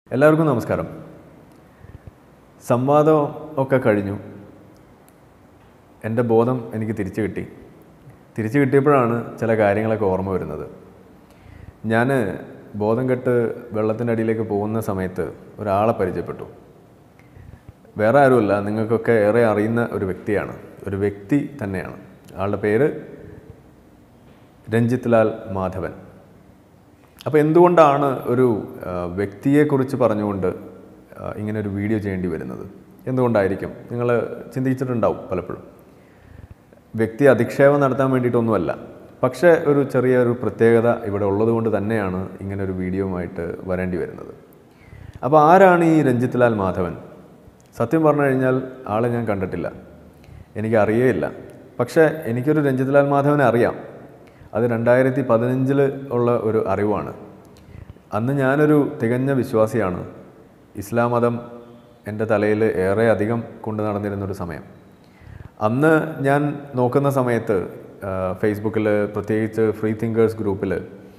എല്ലാവർക്കും നമസ്കാരം സംവാദം ഒക്കെ കഴിഞ്ഞു എൻ്റെ ബോധം എനിക്ക് തിരിച്ചു കിട്ടി തിരിച്ചു കിട്ടിയപ്പോഴാണ് ചില കാര്യങ്ങളൊക്കെ ഓർമ്മ വരുന്നത് ഞാൻ ബോധം കെട്ട് വെള്ളത്തിൻ്റെ അടിയിലേക്ക് പോകുന്ന സമയത്ത് ഒരാളെ പരിചയപ്പെട്ടു വേറെ ആരുമല്ല നിങ്ങൾക്കൊക്കെ ഏറെ അറിയുന്ന ഒരു വ്യക്തിയാണ് ഒരു വ്യക്തി തന്നെയാണ് ആളുടെ പേര് രഞ്ജിത്ത് ലാൽ മാധവൻ അപ്പോൾ എന്തുകൊണ്ടാണ് ഒരു ആ, വ്യക്തിയെക്കുറിച്ച് പറഞ്ഞുകൊണ്ട് ആ, ഇങ്ങനെ ഒരു വീഡിയോ ചെയ്യേണ്ടി വരുന്നത് എന്തുകൊണ്ടായിരിക്കും നിങ്ങൾ ചിന്തിച്ചിട്ടുണ്ടാവും പലപ്പോഴും വ്യക്തി അധിക്ഷേപം നടത്താൻ വേണ്ടിയിട്ടൊന്നുമല്ല പക്ഷേ ഒരു ചെറിയ ഒരു പ്രത്യേകത ഇവിടെ ഉള്ളതുകൊണ്ട് തന്നെയാണ് ഇങ്ങനെ ഒരു വീഡിയോയുമായിട്ട് വരേണ്ടി വരുന്നത് അപ്പോൾ ആരാണ് ഈ രഞ്ജിത്ത് ലാൽ മാധവൻ സത്യം പറഞ്ഞു കഴിഞ്ഞാൽ ആളെ ഞാൻ കണ്ടിട്ടില്ല എനിക്ക് അറിയേയില്ല പക്ഷേ എനിക്കൊരു രഞ്ജിത്ത് ലാൽ മാധവനെ അറിയാം അത് രണ്ടായിരത്തി പതിനഞ്ചിൽ ഉള്ള ഒരു അറിവാണ് അന്ന് ഞാനൊരു തികഞ്ഞ വിശ്വാസിയാണ് ഇസ്ലാം മതം എൻ്റെ തലയിൽ ഏറെ അധികം കൊണ്ടു നടന്നിരുന്നൊരു സമയം അന്ന് ഞാൻ നോക്കുന്ന സമയത്ത് ഫേസ്ബുക്കിൽ പ്രത്യേകിച്ച് ഫ്രീ തിങ്കേഴ്സ് ഗ്രൂപ്പിൽ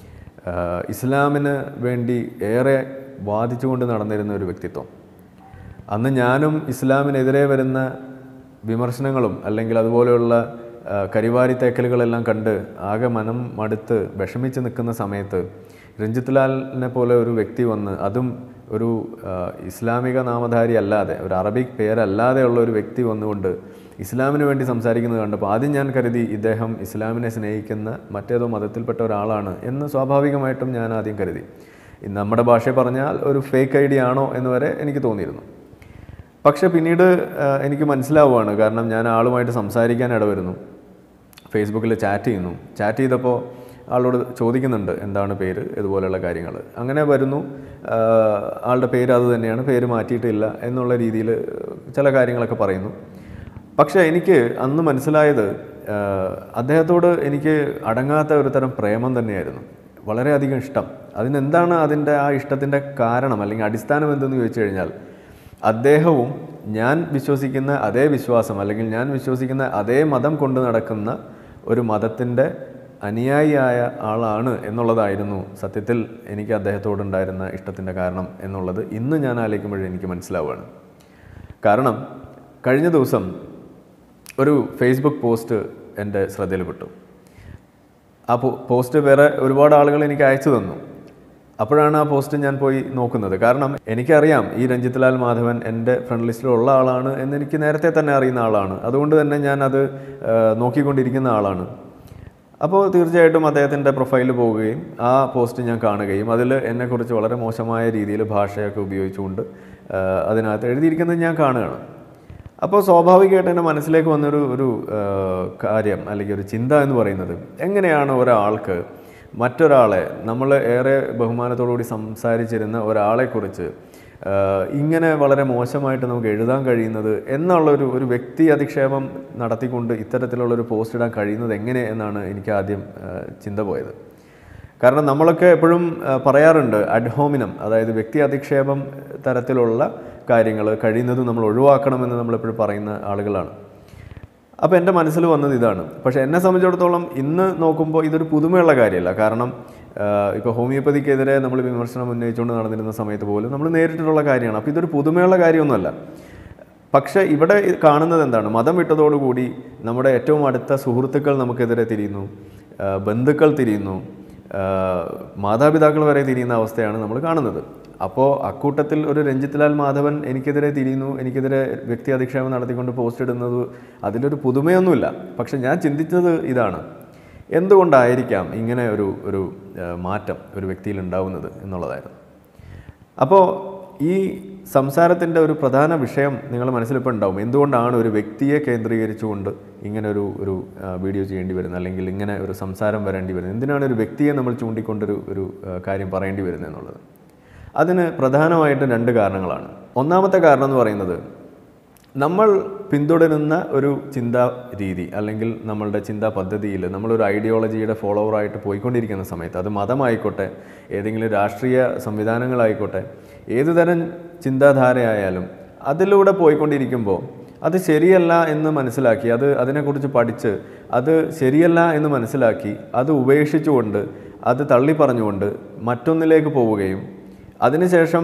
ഇസ്ലാമിന് വേണ്ടി ഏറെ വാദിച്ചുകൊണ്ട് നടന്നിരുന്ന ഒരു വ്യക്തിത്വം അന്ന് ഞാനും ഇസ്ലാമിനെതിരെ വരുന്ന വിമർശനങ്ങളും അല്ലെങ്കിൽ അതുപോലെയുള്ള ആ, കരിവാരിത്തേക്കലുകളെല്ലാം കണ്ട് ആകെ മനം മടുത്ത് വിഷമിച്ച് നിൽക്കുന്ന സമയത്ത് രഞ്ജിത്ത് ലാലിനെ പോലെ ഒരു വ്യക്തി വന്ന് അതും ഒരു ആ, ഇസ്ലാമിക നാമധാരി അല്ലാതെ ഒരു അറബിക് പേരല്ലാതെയുള്ള ഒരു വ്യക്തി വന്നുകൊണ്ട് ഇസ്ലാമിന് വേണ്ടി സംസാരിക്കുന്നത് കണ്ടപ്പോൾ ആദ്യം ഞാൻ കരുതി ഇദ്ദേഹം ഇസ്ലാമിനെ സ്നേഹിക്കുന്ന മറ്റേതോ മതത്തിൽപ്പെട്ട ഒരാളാണ് എന്ന് സ്വാഭാവികമായിട്ടും ഞാൻ ആദ്യം കരുതി ഇന്ന് നമ്മുടെ ഭാഷ പറഞ്ഞാൽ ഒരു ഫേക്ക് ഐഡിയ ആണോ എന്ന് വരെ എനിക്ക് തോന്നിയിരുന്നു പക്ഷെ പിന്നീട് ആ, എനിക്ക് മനസ്സിലാവുകയാണ് കാരണം ഞാൻ ആളുമായിട്ട് സംസാരിക്കാൻ ഇടവരുന്നു ഫേസ്ബുക്കിൽ ചാറ്റ് ചെയ്യുന്നു ചാറ്റ് ചെയ്തപ്പോൾ ആളോട് ചോദിക്കുന്നുണ്ട് എന്താണ് പേര് ഇതുപോലെയുള്ള കാര്യങ്ങൾ അങ്ങനെ വരുന്നു ആ, ആളുടെ പേര് അത് തന്നെയാണ് പേര് മാറ്റിയിട്ടില്ല എന്നുള്ള രീതിയിൽ ചില കാര്യങ്ങളൊക്കെ പറയുന്നു പക്ഷേ എനിക്ക് അന്ന് മനസ്സിലായത് ആ, അദ്ദേഹത്തോട് എനിക്ക് അടങ്ങാത്ത ഒരു തരം പ്രേമം തന്നെയായിരുന്നു വളരെയധികം ഇഷ്ടം അതിനെന്താണ് അതിൻ്റെ ആ ഇഷ്ടത്തിൻ്റെ കാരണം അല്ലെങ്കിൽ അടിസ്ഥാനം എന്തെന്ന് ചോദിച്ചു കഴിഞ്ഞാൽ അദ്ദേഹവും ഞാൻ വിശ്വസിക്കുന്ന അതേ വിശ്വാസം അല്ലെങ്കിൽ ഞാൻ വിശ്വസിക്കുന്ന അതേ മതം കൊണ്ട് നടക്കുന്ന ഒരു മതത്തിൻ്റെ അനുയായിയായ ആളാണ് എന്നുള്ളതായിരുന്നു സത്യത്തിൽ എനിക്ക് അദ്ദേഹത്തോടുണ്ടായിരുന്ന ഇഷ്ടത്തിൻ്റെ കാരണം എന്നുള്ളത് ഇന്ന് ഞാൻ ആലോചിക്കുമ്പോഴേ എനിക്ക് മനസ്സിലാവുകയാണ് കാരണം കഴിഞ്ഞ ദിവസം ഒരു ഫേസ്ബുക്ക് പോസ്റ്റ് എൻ്റെ ശ്രദ്ധയിൽപ്പെട്ടു ആ പോ- പോസ്റ്റ് വേറെ ഒരുപാട് ആളുകൾ എനിക്ക് അയച്ചു തന്നു അപ്പോഴാണ് ആ പോസ്റ്റ് ഞാൻ പോയി നോക്കുന്നത് കാരണം എനിക്കറിയാം ഈ രഞ്ജിത്ത് ലാൽ മാധവൻ എൻ്റെ ഫ്രണ്ട് ലിസ്റ്റിലുള്ള ആളാണ് എന്ന് എനിക്ക് നേരത്തെ തന്നെ അറിയുന്ന ആളാണ് അതുകൊണ്ട് തന്നെ ഞാൻ അത് ആ, നോക്കിക്കൊണ്ടിരിക്കുന്ന ആളാണ് അപ്പോൾ തീർച്ചയായിട്ടും അദ്ദേഹത്തിൻ്റെ പ്രൊഫൈലിൽ പോവുകയും ആ പോസ്റ്റ് ഞാൻ കാണുകയും അതിൽ എന്നെക്കുറിച്ച് വളരെ മോശമായ രീതിയിൽ ഭാഷയൊക്കെ ഉപയോഗിച്ചുകൊണ്ട് ആ, അതിനകത്ത് എഴുതിയിരിക്കുന്നത് ഞാൻ കാണുകയാണ് അപ്പോൾ സ്വാഭാവികമായിട്ട് എൻ്റെ മനസ്സിലേക്ക് വന്നൊരു ഒരു ആ, കാര്യം അല്ലെങ്കിൽ ഒരു ചിന്ത എന്ന് പറയുന്നത് എങ്ങനെയാണ് ഒരാൾക്ക് മറ്റൊരാളെ നമ്മൾ ഏറെ ബഹുമാനത്തോടുകൂടി സംസാരിച്ചിരുന്ന ഒരാളെക്കുറിച്ച് ആ, ഇങ്ങനെ വളരെ മോശമായിട്ട് നമുക്ക് എഴുതാൻ കഴിയുന്നത് എന്നുള്ളൊരു ഒരു വ്യക്തി അധിക്ഷേപം നടത്തിക്കൊണ്ട് ഇത്തരത്തിലുള്ളൊരു പോസ്റ്റ് ഇടാൻ കഴിയുന്നത് എങ്ങനെ എന്നാണ് എനിക്ക് ആദ്യം ആ, ചിന്ത പോയത് കാരണം നമ്മളൊക്കെ എപ്പോഴും ആ, പറയാറുണ്ട് അഡ്ഹോമിനം അതായത് വ്യക്തി അധിക്ഷേപം തരത്തിലുള്ള കാര്യങ്ങൾ കഴിയുന്നതും നമ്മൾ ഒഴിവാക്കണമെന്ന് നമ്മളെപ്പോഴും പറയുന്ന ആളുകളാണ് അപ്പോൾ എൻ്റെ മനസ്സിൽ വന്നത് ഇതാണ് പക്ഷേ എന്നെ സംബന്ധിച്ചിടത്തോളം ഇന്ന് നോക്കുമ്പോൾ ഇതൊരു പുതുമയുള്ള കാര്യമല്ല കാരണം ഇപ്പോൾ ഹോമിയോപ്പതിക്കെതിരെ നമ്മൾ വിമർശനം ഉന്നയിച്ചുകൊണ്ട് നടന്നിരുന്ന സമയത്ത് പോലും നമ്മൾ നേരിട്ടിട്ടുള്ള കാര്യമാണ് അപ്പോൾ ഇതൊരു പുതുമയുള്ള കാര്യമൊന്നുമല്ല പക്ഷേ ഇവിടെ ഇത് കാണുന്നത് എന്താണ് മതം വിട്ടതോടുകൂടി നമ്മുടെ ഏറ്റവും അടുത്ത സുഹൃത്തുക്കൾ നമുക്കെതിരെ തിരിയുന്നു ആ, ബന്ധുക്കൾ തിരിയുന്നു ആ, മാതാപിതാക്കൾ വരെ തിരിയുന്ന അവസ്ഥയാണ് നമ്മൾ കാണുന്നത് അപ്പോൾ അക്കൂട്ടത്തിൽ ഒരു രഞ്ജിത്ത് ലാൽ മാധവൻ എനിക്കെതിരെ തിരിയുന്നു എനിക്കെതിരെ വ്യക്തി അധിക്ഷേപം നടത്തിക്കൊണ്ട് പോസ്റ്റ് ഇടുന്നത് അതിലൊരു പുതുമയൊന്നുമില്ല പക്ഷെ ഞാൻ ചിന്തിച്ചത് ഇതാണ് എന്തുകൊണ്ടായിരിക്കാം ഇങ്ങനെ ഒരു ഒരു ആ, മാറ്റം ഒരു വ്യക്തിയിൽ ഉണ്ടാവുന്നത് എന്നുള്ളതായിരുന്നു അപ്പോൾ ഈ സംസാരത്തിൻ്റെ ഒരു പ്രധാന വിഷയം നിങ്ങൾ മനസ്സിലിപ്പോൾ ഉണ്ടാവും എന്തുകൊണ്ടാണ് ഒരു വ്യക്തിയെ കേന്ദ്രീകരിച്ചുകൊണ്ട് ഇങ്ങനെ ഒരു ഒരു ആ, വീഡിയോ ചെയ്യേണ്ടി വരുന്നത് അല്ലെങ്കിൽ ഇങ്ങനെ ഒരു സംസാരം വരേണ്ടി വരുന്നത് എന്തിനാണ് ഒരു വ്യക്തിയെ നമ്മൾ ചൂണ്ടിക്കൊണ്ടൊരു ഒരു ആ, കാര്യം പറയേണ്ടി വരുന്നത് എന്നുള്ളത് അതിന് പ്രധാനമായിട്ടും രണ്ട് കാരണങ്ങളാണ് ഒന്നാമത്തെ കാരണം എന്ന് പറയുന്നത് നമ്മൾ പിന്തുടരുന്ന ഒരു ചിന്താ രീതി അല്ലെങ്കിൽ നമ്മളുടെ ചിന്താ പദ്ധതിയിൽ നമ്മളൊരു ഐഡിയോളജിയുടെ ഫോളോവറായിട്ട് പോയിക്കൊണ്ടിരിക്കുന്ന സമയത്ത് അത് മതമായിക്കോട്ടെ ഏതെങ്കിലും രാഷ്ട്രീയ സംവിധാനങ്ങളായിക്കോട്ടെ ഏതു തരം ചിന്താധാരയായാലും അതിലൂടെ പോയിക്കൊണ്ടിരിക്കുമ്പോൾ അത് ശരിയല്ല എന്ന് മനസ്സിലാക്കി അത് അതിനെക്കുറിച്ച് പഠിച്ച് അത് ശരിയല്ല എന്ന് മനസ്സിലാക്കി അത് ഉപേക്ഷിച്ചുകൊണ്ട് അത് തള്ളി പറഞ്ഞുകൊണ്ട് മറ്റൊന്നിലേക്ക് പോവുകയും അതിനുശേഷം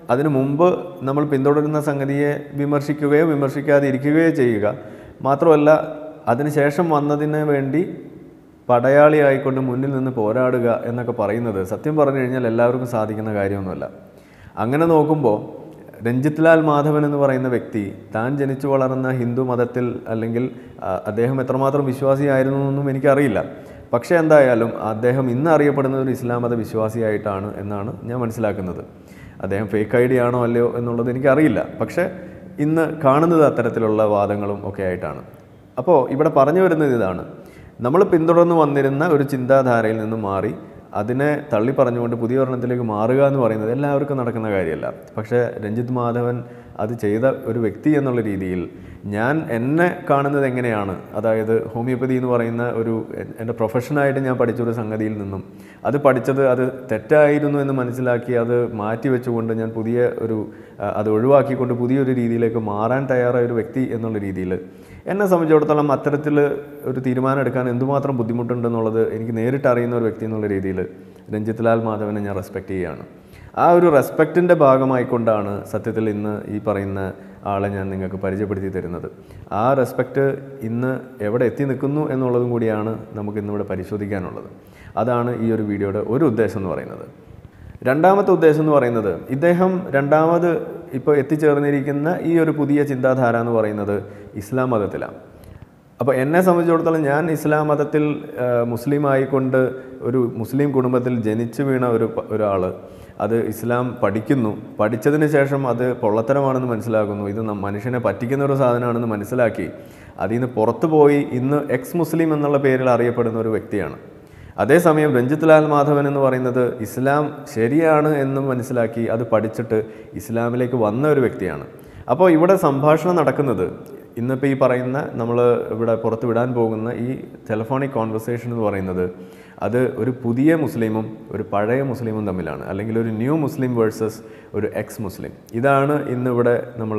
അതിനു മുമ്പ് നമ്മൾ പിന്തുടരുന്ന സംഗതിയെ വിമർശിക്കുകയോ വിമർശിക്കാതെ ഇരിക്കുകയോ ചെയ്യുക മാത്രമല്ല അതിനുശേഷം വന്നതിന് വേണ്ടി പടയാളിയായിക്കൊണ്ട് മുന്നിൽ നിന്ന് പോരാടുക എന്നൊക്കെ പറയുന്നത് സത്യം പറഞ്ഞു കഴിഞ്ഞാൽ എല്ലാവർക്കും സാധിക്കുന്ന കാര്യമൊന്നുമല്ല അങ്ങനെ നോക്കുമ്പോൾ രഞ്ജിത് ലാൽ മാധവൻ എന്ന് പറയുന്ന വ്യക്തി താൻ ജനിച്ചു വളർന്ന ഹിന്ദു മതത്തിൽ അല്ലെങ്കിൽ ആ, അദ്ദേഹം എത്രമാത്രം വിശ്വാസിയായിരുന്നു എന്നൊന്നും എനിക്കറിയില്ല പക്ഷേ എന്തായാലും അദ്ദേഹം ഇന്ന് അറിയപ്പെടുന്നത് ഒരു ഇസ്ലാം മത വിശ്വാസിയായിട്ടാണ് എന്നാണ് ഞാൻ മനസ്സിലാക്കുന്നത് അദ്ദേഹം ഫേക്ക് ഐ ഡി ആണോ അല്ലയോ എന്നുള്ളത് എനിക്കറിയില്ല പക്ഷേ ഇന്ന് കാണുന്നത് അത്തരത്തിലുള്ള വാദങ്ങളും ഒക്കെ ആയിട്ടാണ് അപ്പോൾ ഇവിടെ പറഞ്ഞു വരുന്നത് ഇതാണ് നമ്മൾ പിന്തുടർന്ന് വന്നിരുന്ന ഒരു ചിന്താധാരയിൽ നിന്ന് മാറി അതിനെ തള്ളി പറഞ്ഞുകൊണ്ട് പുതിയ ഒരെണ്ണത്തിലേക്ക് മാറുക എന്ന് പറയുന്നത് എല്ലാവർക്കും നടക്കുന്ന കാര്യമല്ല പക്ഷേ രഞ്ജിത്ത് മാധവൻ അത് ചെയ്ത ഒരു വ്യക്തി എന്നുള്ള രീതിയിൽ ഞാൻ എന്നെ കാണുന്നത് എങ്ങനെയാണ് അതായത് ഹോമിയോപ്പതി എന്ന് പറയുന്ന ഒരു എ- എൻ്റെ പ്രൊഫഷനായിട്ട് ഞാൻ പഠിച്ചൊരു സംഗതിയിൽ നിന്നും അത് പഠിച്ചത് അത് തെറ്റായിരുന്നു എന്ന് മനസ്സിലാക്കി അത് മാറ്റി വെച്ചുകൊണ്ട് ഞാൻ പുതിയ ഒരു ആ, അത് ഒഴിവാക്കിക്കൊണ്ട് പുതിയൊരു രീതിയിലേക്ക് മാറാൻ തയ്യാറായ ഒരു വ്യക്തി എന്നുള്ള രീതിയിൽ എന്നെ സംബന്ധിച്ചിടത്തോളം അത്തരത്തിൽ ഒരു തീരുമാനം എടുക്കാൻ എന്തുമാത്രം ബുദ്ധിമുട്ടുണ്ടെന്നുള്ളത് എനിക്ക് നേരിട്ട് അറിയുന്ന ഒരു വ്യക്തി എന്നുള്ള രീതിയിൽ രഞ്ജിത്ത് ലാൽ മാധവനെ ഞാൻ റെസ്പെക്റ്റ് ചെയ്യുകയാണ് ആ ഒരു റെസ്പെക്റ്റിൻ്റെ ഭാഗമായിക്കൊണ്ടാണ് സത്യത്തിൽ ഇന്ന് ഈ പറയുന്ന ആളെ ഞാൻ നിങ്ങൾക്ക് പരിചയപ്പെടുത്തി തരുന്നത് ആ റെസ്പെക്റ്റ് ഇന്ന് എവിടെ എത്തി നിൽക്കുന്നു എന്നുള്ളതും കൂടിയാണ് നമുക്ക് ഇന്നിവിടെ പരിശോധിക്കാനുള്ളത് അതാണ് ഈ ഒരു വീഡിയോയുടെ ഒരു ഉദ്ദേശം എന്ന് പറയുന്നത് രണ്ടാമത്തെ ഉദ്ദേശം എന്ന് പറയുന്നത് ഇദ്ദേഹം രണ്ടാമത് ഇപ്പോൾ എത്തിച്ചേർന്നിരിക്കുന്ന ഈ ഒരു പുതിയ ചിന്താധാര എന്ന് പറയുന്നത് ഇസ്ലാം മതത്തിലാണ് അപ്പോൾ എന്നെ സംബന്ധിച്ചിടത്തോളം ഞാൻ ഇസ്ലാം മതത്തിൽ ആ, മുസ്ലിം ആയിക്കൊണ്ട് ഒരു മുസ്ലിം കുടുംബത്തിൽ ജനിച്ചു വീണ ഒരു പ- ഒരാൾ അത് ഇസ്ലാം പഠിക്കുന്നു പഠിച്ചതിന് ശേഷം അത് പൊള്ളത്തരമാണെന്ന് മനസ്സിലാക്കുന്നു ഇത് നം- മനുഷ്യനെ പറ്റിക്കുന്ന ഒരു സാധനമാണെന്ന് മനസ്സിലാക്കി അതിൽ നിന്ന് പുറത്തു പോയി ഇന്ന് എക്സ് മുസ്ലിം എന്നുള്ള പേരിൽ അറിയപ്പെടുന്ന ഒരു വ്യക്തിയാണ് അതേസമയം രഞ്ജിത്ത് ലാൽ മാധവൻ എന്ന് പറയുന്നത് ഇസ്ലാം ശരിയാണ് എന്ന് മനസ്സിലാക്കി അത് പഠിച്ചിട്ട് ഇസ്ലാമിലേക്ക് വന്ന ഒരു വ്യക്തിയാണ് അപ്പോൾ ഇവിടെ സംഭാഷണം നടക്കുന്നത് ഇന്നിപ്പോൾ ഈ പറയുന്ന നമ്മൾ ഇവിടെ പുറത്ത് വിടാൻ പോകുന്ന ഈ ടെലഫോണിക് കോൺവെർസേഷൻ എന്ന് പറയുന്നത് അത് ഒരു പുതിയ മുസ്ലിമും ഒരു പഴയ മുസ്ലിമും തമ്മിലാണ് അല്ലെങ്കിൽ ഒരു ന്യൂ മുസ്ലിം വേഴ്സസ് ഒരു എക്സ് മുസ്ലിം ഇതാണ് ഇന്നിവിടെ നമ്മൾ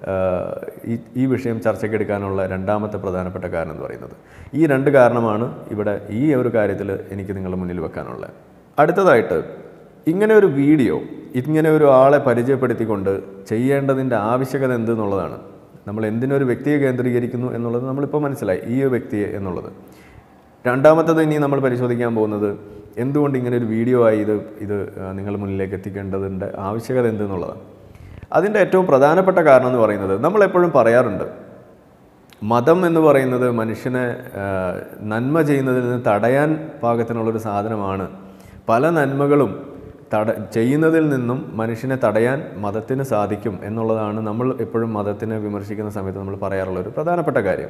ഈ ഈ വിഷയം ചർച്ചയ്ക്കെടുക്കാനുള്ള രണ്ടാമത്തെ പ്രധാനപ്പെട്ട കാരണം എന്ന് പറയുന്നത് ഈ രണ്ട് കാരണമാണ് ഇവിടെ ഈ ഒരു കാര്യത്തിൽ എനിക്ക് നിങ്ങളുടെ മുന്നിൽ വെക്കാനുള്ളത് അടുത്തതായിട്ട് ഇങ്ങനെ ഒരു വീഡിയോ ഇങ്ങനെ ഒരു ആളെ പരിചയപ്പെടുത്തിക്കൊണ്ട് ചെയ്യേണ്ടതിൻ്റെ ആവശ്യകത എന്തെന്നുള്ളതാണ് നമ്മൾ എന്തിനൊരു വ്യക്തിയെ കേന്ദ്രീകരിക്കുന്നു എന്നുള്ളത് നമ്മളിപ്പോൾ മനസ്സിലായി ഈ ഒരു വ്യക്തിയെ എന്നുള്ളത് രണ്ടാമത്തത് ഇനി നമ്മൾ പരിശോധിക്കാൻ പോകുന്നത് എന്തുകൊണ്ട് ഇങ്ങനെ ഒരു വീഡിയോ ആയി ഇത് ഇത് ആ, നിങ്ങളുടെ മുന്നിലേക്ക് എത്തിക്കേണ്ടതിൻ്റെ ആവശ്യകത എന്തെന്നുള്ളതാണ് അതിൻ്റെ ഏറ്റവും പ്രധാനപ്പെട്ട കാരണം എന്ന് പറയുന്നത് നമ്മളെപ്പോഴും പറയാറുണ്ട് മതം എന്ന് പറയുന്നത് മനുഷ്യനെ ആ, നന്മ ചെയ്യുന്നതിൽ നിന്ന് തടയാൻ പാകത്തിനുള്ളൊരു സാധനമാണ് പല നന്മകളും തട ചെയ്യുന്നതിൽ നിന്നും മനുഷ്യനെ തടയാൻ മതത്തിന് സാധിക്കും എന്നുള്ളതാണ് നമ്മൾ എപ്പോഴും മതത്തിനെ വിമർശിക്കുന്ന സമയത്ത് നമ്മൾ പറയാറുള്ള ഒരു പ്രധാനപ്പെട്ട കാര്യം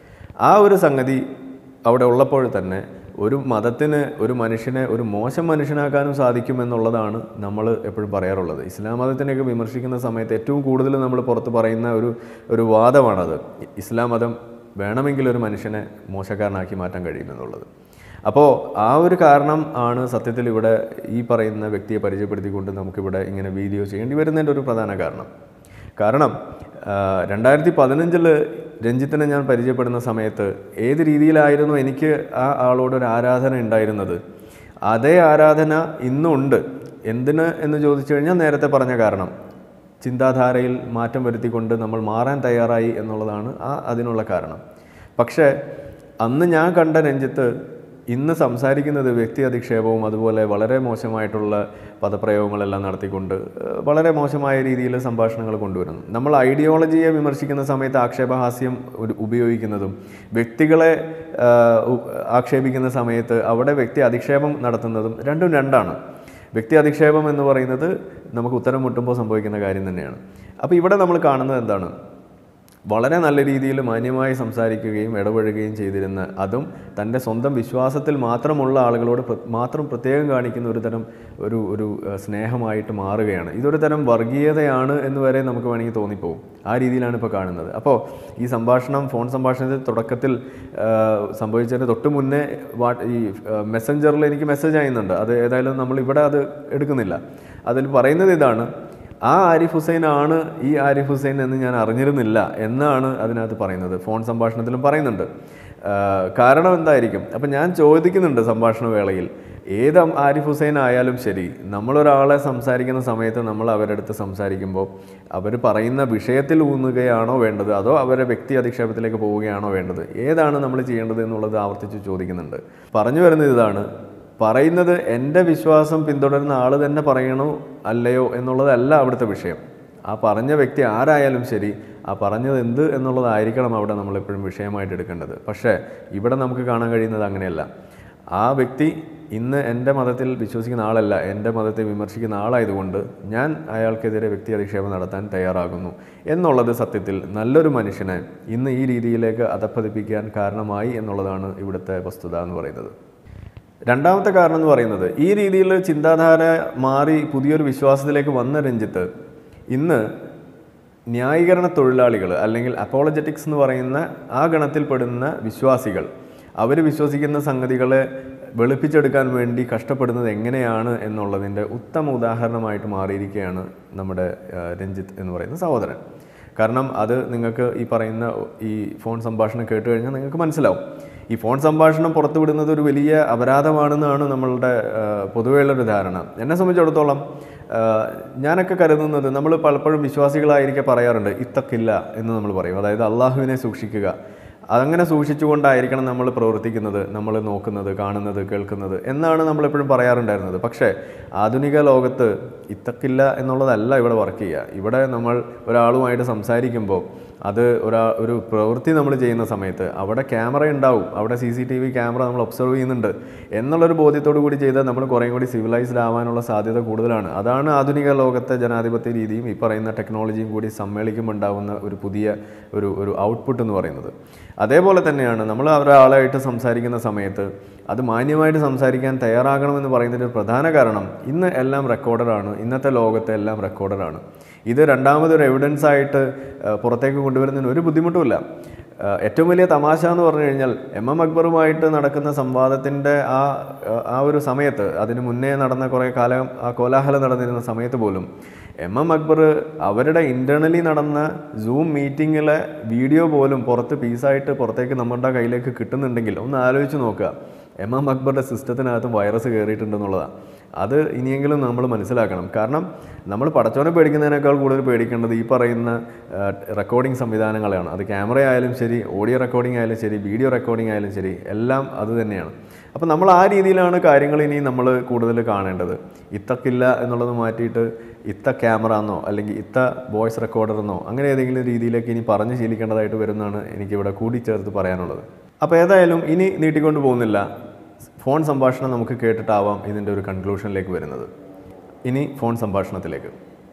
ആ ഒരു സംഗതി അവിടെ ഉള്ളപ്പോൾ തന്നെ ഒരു മതത്തിന് ഒരു മനുഷ്യനെ ഒരു മോശം മനുഷ്യനാക്കാനും സാധിക്കും എന്നുള്ളതാണ് നമ്മൾ എപ്പോഴും പറയാറുള്ളത് ഇസ്ലാം മതത്തിനെയൊക്കെ വിമർശിക്കുന്ന സമയത്ത് ഏറ്റവും കൂടുതൽ നമ്മൾ പുറത്ത് പറയുന്ന ഒരു ഒരു വാദമാണത് ഇസ്ലാം മതം വേണമെങ്കിൽ ഒരു മനുഷ്യനെ മോശക്കാരനാക്കി മാറ്റാൻ കഴിയുമെന്നുള്ളത് അപ്പോൾ ആ ഒരു കാരണം ആണ് സത്യത്തിൽ ഇവിടെ ഈ പറയുന്ന വ്യക്തിയെ പരിചയപ്പെടുത്തിക്കൊണ്ട് നമുക്കിവിടെ ഇങ്ങനെ വീഡിയോ ചെയ്യേണ്ടി വരുന്നതിൻ്റെ ഒരു പ്രധാന കാരണം കാരണം രണ്ടായിരത്തി പതിനഞ്ചിൽ രഞ്ജിത്തിനെ ഞാൻ പരിചയപ്പെടുന്ന സമയത്ത് ഏത് രീതിയിലായിരുന്നു എനിക്ക് ആ ആളോട് ഒരു ആരാധന ഉണ്ടായിരുന്നത് അതേ ആരാധന ഇന്നും ഉണ്ട് എന്തിന് എന്ന് ചോദിച്ചു കഴിഞ്ഞാൽ നേരത്തെ പറഞ്ഞ കാരണം ചിന്താധാരയിൽ മാറ്റം വരുത്തിക്കൊണ്ട് നമ്മൾ മാറാൻ തയ്യാറായി എന്നുള്ളതാണ് ആ അതിനുള്ള കാരണം പക്ഷേ അന്ന് ഞാൻ കണ്ട രഞ്ജിത്ത് ഇന്ന് സംസാരിക്കുന്നത് വ്യക്തി അധിക്ഷേപവും അതുപോലെ വളരെ മോശമായിട്ടുള്ള പദപ്രയോഗങ്ങളെല്ലാം നടത്തിക്കൊണ്ട് ഏഹ്, വളരെ മോശമായ രീതിയിൽ സംഭാഷണങ്ങൾ കൊണ്ടുവരുന്നു നമ്മൾ ഐഡിയോളജിയെ വിമർശിക്കുന്ന സമയത്ത് ആക്ഷേപഹാസ്യം ഒരു- ഉപയോഗിക്കുന്നതും വ്യക്തികളെ ആഹ്, ഉ- ആക്ഷേപിക്കുന്ന സമയത്ത് അവിടെ വ്യക്തി അധിക്ഷേപം നടത്തുന്നതും രണ്ടും രണ്ടാണ് വ്യക്തി അധിക്ഷേപം എന്ന് പറയുന്നത് നമുക്ക് ഉത്തരം മുട്ടുമ്പോൾ സംഭവിക്കുന്ന കാര്യം തന്നെയാണ് അപ്പോൾ ഇവിടെ നമ്മൾ കാണുന്നത് എന്താണ് വളരെ നല്ല രീതിയിൽ മാന്യമായി സംസാരിക്കുകയും ഇടപഴകുകയും ചെയ്തിരുന്ന അതും തൻ്റെ സ്വന്തം വിശ്വാസത്തിൽ മാത്രമുള്ള ആളുകളോട് പ്ര- മാത്രം പ്രത്യേകം കാണിക്കുന്ന ഒരു തരം ഒരു ഒരു ഏഹ്, സ്നേഹമായിട്ട് മാറുകയാണ് ഇതൊരു തരം വർഗീയതയാണ് എന്ന് വരെ നമുക്ക് വേണമെങ്കിൽ തോന്നിപ്പോകും ആ രീതിയിലാണ് ഇപ്പോൾ കാണുന്നത് അപ്പോൾ ഈ സംഭാഷണം ഫോൺ സംഭാഷണത്തിൽ തുടക്കത്തിൽ ഏഹ്, സംഭവിച്ചതിന് തൊട്ട് മുന്നേ വാ ഈ മെസ്സഞ്ചറിൽ എനിക്ക് മെസ്സേജ് അയക്കുന്നുണ്ട് അത് ഏതായാലും നമ്മൾ ഇവിടെ അത് എടുക്കുന്നില്ല അതിൽ പറയുന്നത് ഇതാണ് ആ ആരിഫ് ഹുസൈൻ ആണ് ഈ ആരിഫ് ഹുസൈൻ എന്ന് ഞാൻ അറിഞ്ഞിരുന്നില്ല എന്നാണ് അതിനകത്ത് പറയുന്നത് ഫോൺ സംഭാഷണത്തിലും പറയുന്നുണ്ട് ആ, കാരണം എന്തായിരിക്കും അപ്പം ഞാൻ ചോദിക്കുന്നുണ്ട് സംഭാഷണ വേളയിൽ ഏത് ആരിഫ് ഹുസൈൻ ആയാലും ശരി നമ്മളൊരാളെ സംസാരിക്കുന്ന സമയത്ത് നമ്മൾ അവരുടെ അടുത്ത് സംസാരിക്കുമ്പോൾ അവർ പറയുന്ന വിഷയത്തിൽ ഊന്നുകയാണോ വേണ്ടത് അതോ അവരെ വ്യക്തി അധിക്ഷേപത്തിലേക്ക് പോവുകയാണോ വേണ്ടത് ഏതാണ് നമ്മൾ ചെയ്യേണ്ടത് എന്നുള്ളത് ആവർത്തിച്ച് ചോദിക്കുന്നുണ്ട് പറഞ്ഞു വരുന്നത് ഇതാണ് പറയുന്നത് എൻ്റെ വിശ്വാസം പിന്തുടരുന്ന ആൾ തന്നെ പറയണോ അല്ലയോ എന്നുള്ളതല്ല അവിടുത്തെ വിഷയം ആ പറഞ്ഞ വ്യക്തി ആരായാലും ശരി ആ പറഞ്ഞത് എന്ത് എന്നുള്ളതായിരിക്കണം അവിടെ നമ്മൾ എപ്പോഴും വിഷയമായിട്ട് എടുക്കേണ്ടത് പക്ഷേ ഇവിടെ നമുക്ക് കാണാൻ കഴിയുന്നത് അങ്ങനെയല്ല ആ വ്യക്തി ഇന്ന് എൻ്റെ മതത്തിൽ വിശ്വസിക്കുന്ന ആളല്ല എൻ്റെ മതത്തെ വിമർശിക്കുന്ന ആളായതുകൊണ്ട് ഞാൻ അയാൾക്കെതിരെ വ്യക്തി അധിക്ഷേപം നടത്താൻ തയ്യാറാകുന്നു എന്നുള്ളത് സത്യത്തിൽ നല്ലൊരു മനുഷ്യനെ ഇന്ന് ഈ രീതിയിലേക്ക് അധപ്പതിപ്പിക്കാൻ കാരണമായി എന്നുള്ളതാണ് ഇവിടുത്തെ വസ്തുത എന്ന് പറയുന്നത് രണ്ടാമത്തെ കാരണം എന്ന് പറയുന്നത് ഈ രീതിയിൽ ചിന്താധാര മാറി പുതിയൊരു വിശ്വാസത്തിലേക്ക് വന്ന രഞ്ജിത്ത് ഇന്ന് ന്യായീകരണ തൊഴിലാളികൾ അല്ലെങ്കിൽ അപ്പോളജറ്റിക്സ് എന്ന് പറയുന്ന ആ ഗണത്തിൽപ്പെടുന്ന വിശ്വാസികൾ അവർ വിശ്വസിക്കുന്ന സംഗതികളെ വെളുപ്പിച്ചെടുക്കാൻ വേണ്ടി കഷ്ടപ്പെടുന്നത് എങ്ങനെയാണ് എന്നുള്ളതിൻ്റെ ഉത്തമ ഉദാഹരണമായിട്ട് മാറിയിരിക്കുകയാണ് നമ്മുടെ ആ, രഞ്ജിത്ത് എന്ന് പറയുന്ന സഹോദരൻ കാരണം അത് നിങ്ങൾക്ക് ഈ പറയുന്ന ഈ ഫോൺ സംഭാഷണം കേട്ട് കഴിഞ്ഞാൽ നിങ്ങൾക്ക് മനസ്സിലാവും ഈ ഫോൺ സംഭാഷണം പുറത്തുവിടുന്നത് ഒരു വലിയ അപരാധമാണെന്നാണ് നമ്മളുടെ ആ, പൊതുവെയുള്ളൊരു ധാരണ എന്നെ സംബന്ധിച്ചിടത്തോളം ആ, ഞാനൊക്കെ കരുതുന്നത് നമ്മൾ പലപ്പോഴും വിശ്വാസികളായിരിക്കെ പറയാറുണ്ട് ഇത്തക്കില്ല എന്ന് നമ്മൾ പറയും അതായത് അള്ളാഹുവിനെ സൂക്ഷിക്കുക അതങ്ങനെ സൂക്ഷിച്ചുകൊണ്ടായിരിക്കണം നമ്മൾ പ്രവർത്തിക്കുന്നത് നമ്മൾ നോക്കുന്നത് കാണുന്നത് കേൾക്കുന്നത് എന്നാണ് നമ്മൾ എപ്പോഴും പറയാറുണ്ടായിരുന്നത് പക്ഷേ ആധുനിക ലോകത്ത് ഇത്തക്കില്ല എന്നുള്ളതല്ല ഇവിടെ വർക്ക് ചെയ്യുക ഇവിടെ നമ്മൾ ഒരാളുമായിട്ട് സംസാരിക്കുമ്പോൾ അത് ഒരാ ഒരു പ്രവൃത്തി നമ്മൾ ചെയ്യുന്ന സമയത്ത് അവിടെ ക്യാമറ ഉണ്ടാവും അവിടെ C C T V camera നമ്മൾ ഒബ്സർവ് ചെയ്യുന്നുണ്ട് എന്നുള്ളൊരു ബോധ്യത്തോടു കൂടി ചെയ്താൽ നമ്മൾ കുറേയും കൂടി സിവിലൈസ്ഡ് ആവാനുള്ള സാധ്യത കൂടുതലാണ് അതാണ് ആധുനിക ലോകത്തെ ജനാധിപത്യ രീതിയും ഈ പറയുന്ന ടെക്നോളജിയും കൂടി സമ്മേളിക്കുമ്പോൾ ഉണ്ടാവുന്ന ഒരു പുതിയ ഒരു ഒരു ഔട്ട്പുട്ട് എന്ന് പറയുന്നത് അതേപോലെ തന്നെയാണ് നമ്മൾ ഒരാളായിട്ട് സംസാരിക്കുന്ന സമയത്ത് അത് മാന്യമായിട്ട് സംസാരിക്കാൻ തയ്യാറാകണമെന്ന് പറയുന്നതിൻ്റെ ഒരു പ്രധാന കാരണം ഇന്ന് എല്ലാം റെക്കോർഡറാണ് ഇന്നത്തെ ലോകത്തെ എല്ലാം റെക്കോർഡറാണ് ഇത് രണ്ടാമതൊരു എവിഡൻസ് ആയിട്ട് ആ, പുറത്തേക്ക് കൊണ്ടുവരുന്നതിന് ഒരു ബുദ്ധിമുട്ടുമില്ല ആ, ഏറ്റവും വലിയ തമാശ എന്ന് പറഞ്ഞു കഴിഞ്ഞാൽ എം എം അക്ബറുമായിട്ട് നടക്കുന്ന സംവാദത്തിൻ്റെ ആ ആ ഒരു സമയത്ത് അതിന് മുന്നേ നടന്ന കുറേ കാലം ആ കോലാഹലം നടന്നിരുന്ന സമയത്ത് പോലും എം എം അക്ബർ അവരുടെ ഇൻറ്റേർണലി നടന്ന സൂം മീറ്റിങ്ങിലെ വീഡിയോ പോലും പുറത്ത് പീസായിട്ട് പുറത്തേക്ക് നമ്മുടെ കയ്യിലേക്ക് കിട്ടുന്നുണ്ടെങ്കിൽ ഒന്ന് ആലോചിച്ച് നോക്കുക എം എം അക്ബറുടെ സിസ്റ്റത്തിനകത്ത് വൈറസ് കയറിയിട്ടുണ്ടെന്നുള്ളതാണ് അത് ഇനിയെങ്കിലും നമ്മൾ മനസ്സിലാക്കണം കാരണം നമ്മൾ പടച്ചോനെ പേടിക്കുന്നതിനേക്കാൾ കൂടുതൽ പേടിക്കേണ്ടത് ഈ പറയുന്ന റെക്കോർഡിംഗ് സംവിധാനങ്ങളാണ് അത് ക്യാമറ ആയാലും ശരി ഓഡിയോ റെക്കോർഡിംഗ് ആയാലും ശരി വീഡിയോ റെക്കോർഡിംഗ് ആയാലും ശരി എല്ലാം അത് തന്നെയാണ് അപ്പോൾ നമ്മൾ ആ രീതിയിലാണ് കാര്യങ്ങൾ ഇനി നമ്മൾ കൂടുതൽ കാണേണ്ടത് ഇത്തക്കില്ല എന്നുള്ളത് മാറ്റിയിട്ട് ഇത്ത ക്യാമറ എന്നോ അല്ലെങ്കിൽ ഇത്ത വോയിസ് റെക്കോർഡർ എന്നോ അങ്ങനെ ഏതെങ്കിലും രീതിയിലേക്ക് ഇനി പറഞ്ഞ് ശീലിക്കേണ്ടതായിട്ട് വരുമെന്നാണ് എനിക്കിവിടെ കൂടിച്ചേർത്ത് പറയാനുള്ളത് അപ്പോൾ ഏതായാലും ഇനി നീട്ടിക്കൊണ്ട് പോകുന്നില്ല ഫോൺ സംഭാഷണം നമുക്ക് കേട്ടിട്ടാവാം ഇതിൻ്റെ ഒരു കൺക്ലൂഷനിലേക്ക് വരുന്നത് ഇനി ഫോൺ സംഭാഷണത്തിലേക്ക്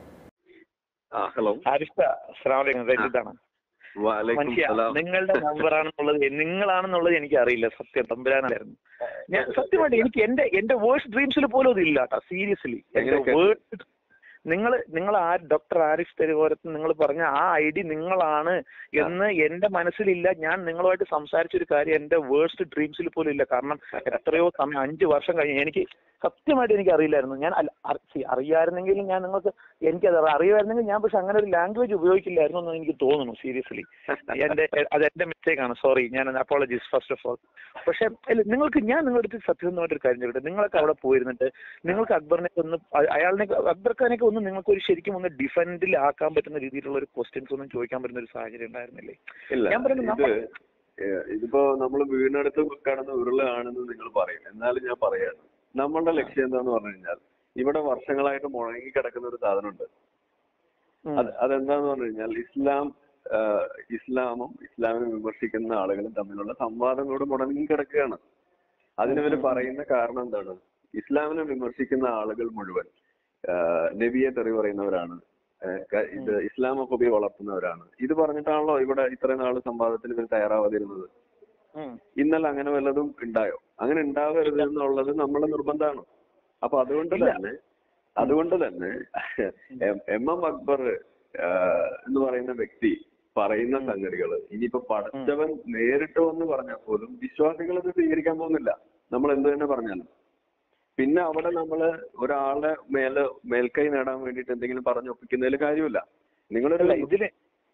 ആ ഹലോ ആരിഫ അസ്സലാമലൈക്കും റഷീദാണ് വാലൈക്കും മനുഷ്യ സലാം നിങ്ങളുടെ നമ്പറാണെന്നുള്ളത് നിങ്ങളാണെന്നുള്ളത് എനിക്ക് അറിയില്ല സത്യം തമ്പുരാനായിരുന്നു ഞാൻ സത്യമായിട്ട് എനിക്ക് എന്റെ എന്റെ വേഴ്സ് ഡ്രീംസിൽ പോലും അത് ഇല്ല കേട്ടോ സീരിയസ്ലി എന്റെ എങ്ങനെയൊക്കെ? വേഴ്സ് നിങ്ങൾ നിങ്ങൾ ആ ഡോക്ടർ ആരിഫ് തെരുവോരത്ത് നിങ്ങൾ പറഞ്ഞ ആ ഐ ഡി നിങ്ങളാണ് എന്ന് എന്റെ മനസ്സിലില്ല ഞാൻ നിങ്ങളുമായിട്ട് സംസാരിച്ച ഒരു കാര്യം എന്റെ വേഴ്സ്റ്റ് ഡ്രീംസിൽ പോലും ഇല്ല കാരണം എത്രയോ സമയം അഞ്ച് വർഷം കഴിഞ്ഞ് എനിക്ക് സത്യമായിട്ട് എനിക്ക് അറിയില്ലായിരുന്നു ഞാൻ അല്ല അറി- see, അറിയാമായിരുന്നെങ്കിലും ഞാൻ നിങ്ങൾക്ക് എനിക്കത് അറിയുമായിരുന്നെങ്കിൽ ഞാൻ പക്ഷെ അങ്ങനെ ഒരു ലാംഗ്വേജ് ഉപയോഗിക്കില്ലായിരുന്നു എന്ന് എനിക്ക് തോന്നുന്നു സീരിയസ്ലി എന്റെ അത് എന്റെ മിസ്റ്റേക്ക് ആണ് സോറി ഞാൻ അപ്പോളജീസ് ഫസ്റ്റ് ഓഫ് ഓൾ പക്ഷെ അല്ല നിങ്ങൾക്ക് ഞാൻ നിങ്ങളുടെ അടുത്ത് സത്യസന്ധമായിട്ട് ഒരു കാര്യം ചോദിക്കട്ടെ നിങ്ങളൊക്കെ അവിടെ പോയിരുന്നിട്ട് നിങ്ങൾക്ക് അക്ബറിനെ ഒന്ന് അ- അയാളിനെ അക്ബർ ഖാനൊക്കെ ഒന്ന് നിങ്ങൾക്ക് ഒരു ശരിക്കും ഒന്ന് ഡിഫൻഡിൽ ആക്കാൻ പറ്റുന്ന രീതിയിലുള്ള ഒരു ക്വസ്റ്റ്യൻസ് ഒന്നും ചോദിക്കാൻ പറ്റുന്ന ഒരു സാഹചര്യം ഉണ്ടായിരുന്നില്ലേ ഇല്ല ഞാൻ പറയുന്നത് ഇത് നമ്മ- ഏഹ് ഇതിപ്പോ നമ്മൾ വീടിനടുത്ത് കടന്ന് ഉരുളാണെന്ന് നിങ്ങൾ പറയും എന്നാലും ഞാൻ പറയാണ് നമ്മളുടെ ലക്ഷ്യം എന്താന്ന് പറഞ്ഞു കഴിഞ്ഞാൽ ഇവിടെ വർഷങ്ങളായിട്ട് മുഴങ്ങി കിടക്കുന്ന ഒരു സാധനമുണ്ട് ഉം. അത് അതെന്താന്ന് പറഞ്ഞു കഴിഞ്ഞാൽ ഇസ്ലാം ആഹ് ഇസ്ലാമും ഇസ്ലാമിനെ വിമർശിക്കുന്ന ആളുകളും തമ്മിലുള്ള സംവാദങ്ങളോട് മുടങ്ങി കിടക്കുകയാണ് അതിനവര് പറയുന്ന കാരണം എന്താണ് ഇസ്ലാമിനെ വിമർശിക്കുന്ന ആളുകൾ മുഴുവൻ ആഹ് നബിയെ തെറി പറയുന്നവരാണ് ആഹ് ക- ഇത് ഇസ്ലാമോഫോബിയ വളർത്തുന്നവരാണ് ഇത് പറഞ്ഞിട്ടാണല്ലോ ഇവിടെ ഇത്രയും നാള് സംവാദത്തിന് ഇവർ തയ്യാറാവാതിരുന്നത് ഉം. ഇന്നലെ അങ്ങനെ വല്ലതും ഉണ്ടായോ അങ്ങനെ ഉണ്ടാവരുത് എന്നുള്ളത് നമ്മളെ നിർബന്ധമാണ് അപ്പൊ അതുകൊണ്ട് ഇല്ല. തന്നെ അതുകൊണ്ട് തന്നെ എം- എം എം അക്ബർ ആഹ് എന്ന് പറയുന്ന വ്യക്തി പറയുന്ന സംഗതികൾ ഇനിയിപ്പോ പടച്ചവൻ നേരിട്ട് വന്ന് പറഞ്ഞാൽ പോലും വിശ്വാസികൾ ഇത് സ്വീകരിക്കാൻ പോകുന്നില്ല നമ്മൾ എന്ത് തന്നെ പറഞ്ഞാലും പിന്നെ അവിടെ നമ്മള് ഒരാളുടെ മേലെ മേൽക്കൈ നേടാൻ വേണ്ടിയിട്ട് എന്തെങ്കിലും പറഞ്ഞൊപ്പിക്കുന്നതിൽ കാര്യമില്ല നിങ്ങളൊരു അല്ല ഇതില്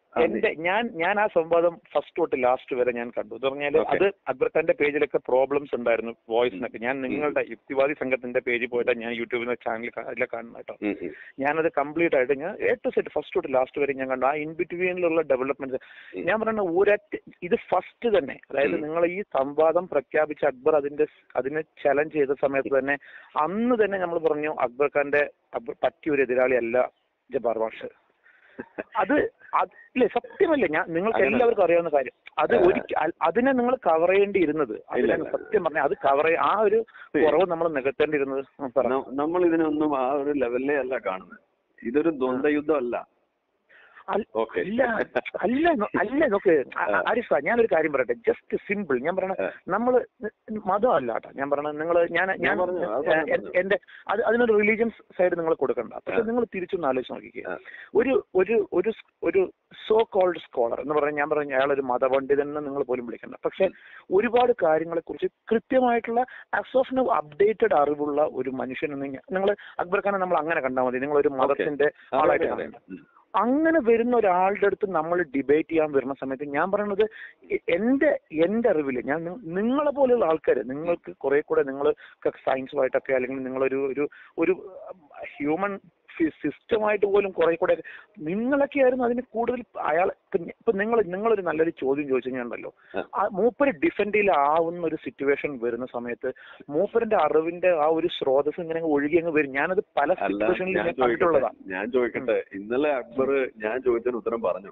എന്റെ ഞാൻ ഞാൻ ആ സംവാദം ഫസ്റ്റ് തൊട്ട് ലാസ്റ്റ് വരെ ഞാൻ കണ്ടു എന്ന് പറഞ്ഞാൽ Okay. അത് അക്ബർ ഖാന്റെ പേജിലൊക്കെ പ്രോബ്ലംസ് ഉണ്ടായിരുന്നു വോയിസിനൊക്കെ ഞാൻ നിങ്ങളുടെ യുക്തിവാദി സംഘത്തിന്റെ പേജിൽ പോയിട്ട് ഞാൻ യൂട്യൂബിൽ ചാനൽ അതിലെ കാണുന്ന കേട്ടോ ഉം, ഉം. ഞാനത് കംപ്ലീറ്റ് ആയിട്ട് ഞാൻ എ ടു സെറ്റ് ഫസ്റ്റ് തൊട്ട് ലാസ്റ്റ് വരെ ഞാൻ കണ്ടു ആ ഇൻ ബിറ്റ്വീനിലുള്ള ഡെവലപ്മെന്റ് ഞാൻ പറയുന്ന ഒരൊറ്റ ഇത് ഫസ്റ്റ് തന്നെ അതായത് ഉം. നിങ്ങൾ ഈ സംവാദം പ്രഖ്യാപിച്ച അക്ബർ അതിന്റെ സ് അതിനെ ചലഞ്ച് ചെയ്ത സമയത്ത് തന്നെ അന്ന് തന്നെ നമ്മൾ പറഞ്ഞു അക്ബർ ഖാന്റെ അക്ബർ പറ്റിയ ഒരു എതിരാളി അല്ല ജബാർ മാഷ് അത് അത് ഇല്ലേ സത്യമല്ലേ ഞാൻ നിങ്ങൾക്ക് അങ്ങനെ- എല്ലാവർക്കും അറിയാവുന്ന കാര്യം അത് ആ. ഒരിക്കൽ അതിനെ നിങ്ങൾ കവർ ചെയ്യേണ്ടിയിരുന്നത് അതിനാണ് ഇല്ല. സത്യം പറഞ്ഞാൽ അത് കവർ ആ ഒരു കുറവ് നമ്മൾ നികത്തേണ്ടിയിരുന്നത് ഉം, പറ. ന- നമ്മൾ ഇതിനൊന്നും ആ ഒരു ലെവലിലേ അല്ല കാണുന്നത് ഇതൊരു ദ്വന്ദ്വ യുദ്ധം അല്ല അല്ല ഓക്കെ അല്ല അല്ല നോ- അല്ല നോക്ക് ആ. ആരിഫ ഞാനൊരു കാര്യം പറയട്ടെ ജസ്റ്റ് സിമ്പിൾ ഞാൻ പറയണ ആ. നമ്മള് മതം അല്ല കേട്ടോ ഞാൻ പറയണത് നിങ്ങൾ ഞാൻ ഞാൻ ഞാൻ പറഞ്ഞു, അത് ഏ, പറഞ്ഞു, എൻ- എന്റെ അത് അതിനൊരു റിലീജിയൻസ് സൈഡ് നിങ്ങൾ കൊടുക്കണ്ട പക്ഷെ ആ. നിങ്ങൾ തിരിച്ചൊന്ന് ആലോചിച്ച് നോക്കിക്കേ ആ. ഒരു ഒരു ഒരു സ്- ഒരു സോ കോൾഡ് സ്കോളർ എന്ന് പറഞ്ഞാൽ ഞാൻ പറഞ്ഞു അയാൾ ഒരു മതപണ്ഡിതൻ എന്ന് നിങ്ങൾ പോലും വിളിക്കണ്ട പക്ഷെ ഒരുപാട് കാര്യങ്ങളെ കുറിച്ച് കൃത്യമായിട്ടുള്ള ആസ് ഓഫ് നോ അപ്ഡേറ്റഡ് അറിവുള്ള ഒരു മനുഷ്യൻ എന്ന് നിങ്ങൾ അക്ബർ ഖാനെ നമ്മൾ അങ്ങനെ കണ്ടാൽ മതി നിങ്ങൾ ഒരു മതത്തിന്റെ ആളായിട്ട് കാണണ്ട അങ്ങനെ വരുന്ന ഒരാളുടെ അടുത്ത് നമ്മൾ ഡിബേറ്റ് ചെയ്യാൻ വരുന്ന സമയത്ത് ഞാൻ പറയുന്നത് എ- എന്റെ എന്റെ അറിവില് ഞാൻ നി- നിങ്ങളെ പോലെയുള്ള ആൾക്കാർ നിങ്ങൾക്ക് കുറെ കൂടെ നിങ്ങൾ സയൻസുമായിട്ടൊക്കെ അല്ലെങ്കിൽ നിങ്ങളൊരു ഒരു ഒരു ഹ്യൂമൻ സിസ്റ്റമായിട്ട് പോലും കുറെ കൂടെ നിങ്ങളൊക്കെ ആയിരുന്നു അതിന് കൂടുതൽ അയാൾ ഇപ്പൊ ഞ- ഇപ്പൊ നിങ്ങൾ നിങ്ങളൊരു നല്ലൊരു ചോദ്യം ചോദിച്ചു കഴിഞ്ഞാണ്ടല്ലോ ആ. ആ മൂപ്പര് ഡിഫെൻഡിലാവുന്ന ഒരു സിറ്റുവേഷൻ വരുന്ന സമയത്ത് മൂപ്പറിന്റെ അറിവിന്റെ ആ ഒരു സ്രോതസ് ഇങ്ങനെ അങ്ങ് ഒഴുകി അങ്ങ് വരും ഞാനത് പല അല്ല സിറ്റുവേഷനിൽ ഞാൻ ഞാൻ ചോദിക്കട്ടെ കണ്ടിട്ടുള്ളതാണ് ഞാൻ ചോദിക്കട്ടെ ഇന്നലെ അക്ബർ ഞാൻ ചോദിച്ചതിന് ഉത്തരം പറഞ്ഞു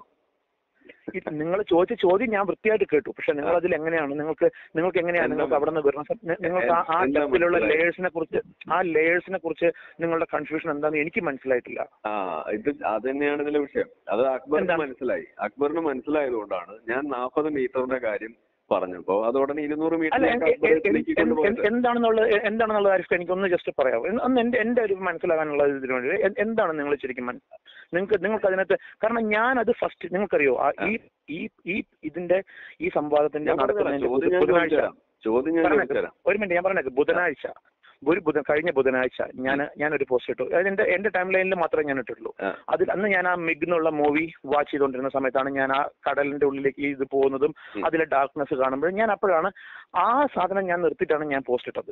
നിങ്ങൾ ചോദിച്ച ചോദ്യം ഞാൻ വൃത്തിയായിട്ട് കേട്ടു പക്ഷെ നിങ്ങൾ അതിൽ എങ്ങനെയാണ് നിങ്ങൾക്ക് നിങ്ങൾക്ക് എങ്ങനെയാണ് എന്താ നിങ്ങൾക്ക് അവിടെ നിന്ന് വരുന്ന സം- നി- നിങ്ങൾക്ക് ആ- ആ എന്താ ഡെപ്തിലുള്ള മനസ്സിലായത്? ലേയേഴ്സിനെ കുറിച്ച് ആ ലേയേഴ്സിനെ കുറിച്ച് നിങ്ങളുടെ കൺഫ്യൂഷൻ എന്താണെന്ന് എനിക്ക് മനസ്സിലായിട്ടില്ല ആ ഇത് അത് തന്നെയാണ് ഇതിലെ വിഷയം അത് അക്ബറിന് എന്താണ്? മനസ്സിലായി അക്ബറിന് മനസ്സിലായത് കൊണ്ടാണ് ഞാൻ നാൽപ്പത് മീറ്ററിന്റെ കാര്യം പറഞ്ഞപ്പോ അത് ഉടനെ ഇരുന്നൂറ് അല്ല മീറ്ററിലേക്ക് എ- എ- അക്ബറെ എ- തിരിക്കി എ- കൊണ്ടുപോയത് എ- എന്താണെന്നുള്ളത് എ- എന്താണെന്നുള്ളത് ആരിഫ് എനിക്ക് ഒന്ന് ജസ്റ്റ് പറയാമോ എന്ന് ഒന്ന് എന്റെ എന്റെ ഒരു മനസ്സിലാകാനുള്ള ഇതിനു വേണ്ടി എ- എന്താണ് നിങ്ങൾ ശരിക്കും മന- നിങ്ങൾക്ക് നിങ്ങൾക്ക് അതിനകത്ത് കാരണം ഞാൻ അത് ഫസ്റ്റ് നിങ്ങൾക്കറിയോ ആ ഈ ഈ ഈ ഇതിന്റെ ഈ സംവാദത്തിന്റെ ഞാൻ പറഞ്ഞുതരാം നടക്കുന്നതിന്റെ ചോദ്യം ഞാൻ ബുധനാഴ്ച ചോദിച്ചുതരാം ചോദ്യം ഞാൻ പറഞ്ഞേക്ക്. ചോദിച്ചുതരാം ഒരു മിനിറ്റ് ഞാൻ പറഞ്ഞേക്ക് ബുധനാഴ്ച ഒരു ബുധ കഴിഞ്ഞ ബുധനാഴ്ച ഞാൻ ഞാനൊരു പോസ്റ്റ് ഇട്ടു അത് എന്റെ എന്റെ ടൈം ലൈനിൽ മാത്രമേ ഞാൻ ഇട്ടിട്ടുള്ളൂ ആ. അതിൽ അന്ന് ഞാൻ ആ മിഗ് എന്നുള്ള മൂവി വാച്ച് ചെയ്തുകൊണ്ടിരുന്ന സമയത്താണ് ഞാൻ ആ കടലിന്റെ ഉള്ളിലേക്ക് ഇത് പോകുന്നതും ഉം. അതിലെ ഡാർക്ക്നെസ് കാണുമ്പോൾ ഞാൻ അപ്പോഴാണ് ആ സാധനം ഞാൻ നിർത്തിയിട്ടാണ് ഞാൻ പോസ്റ്റ് ഇട്ടത്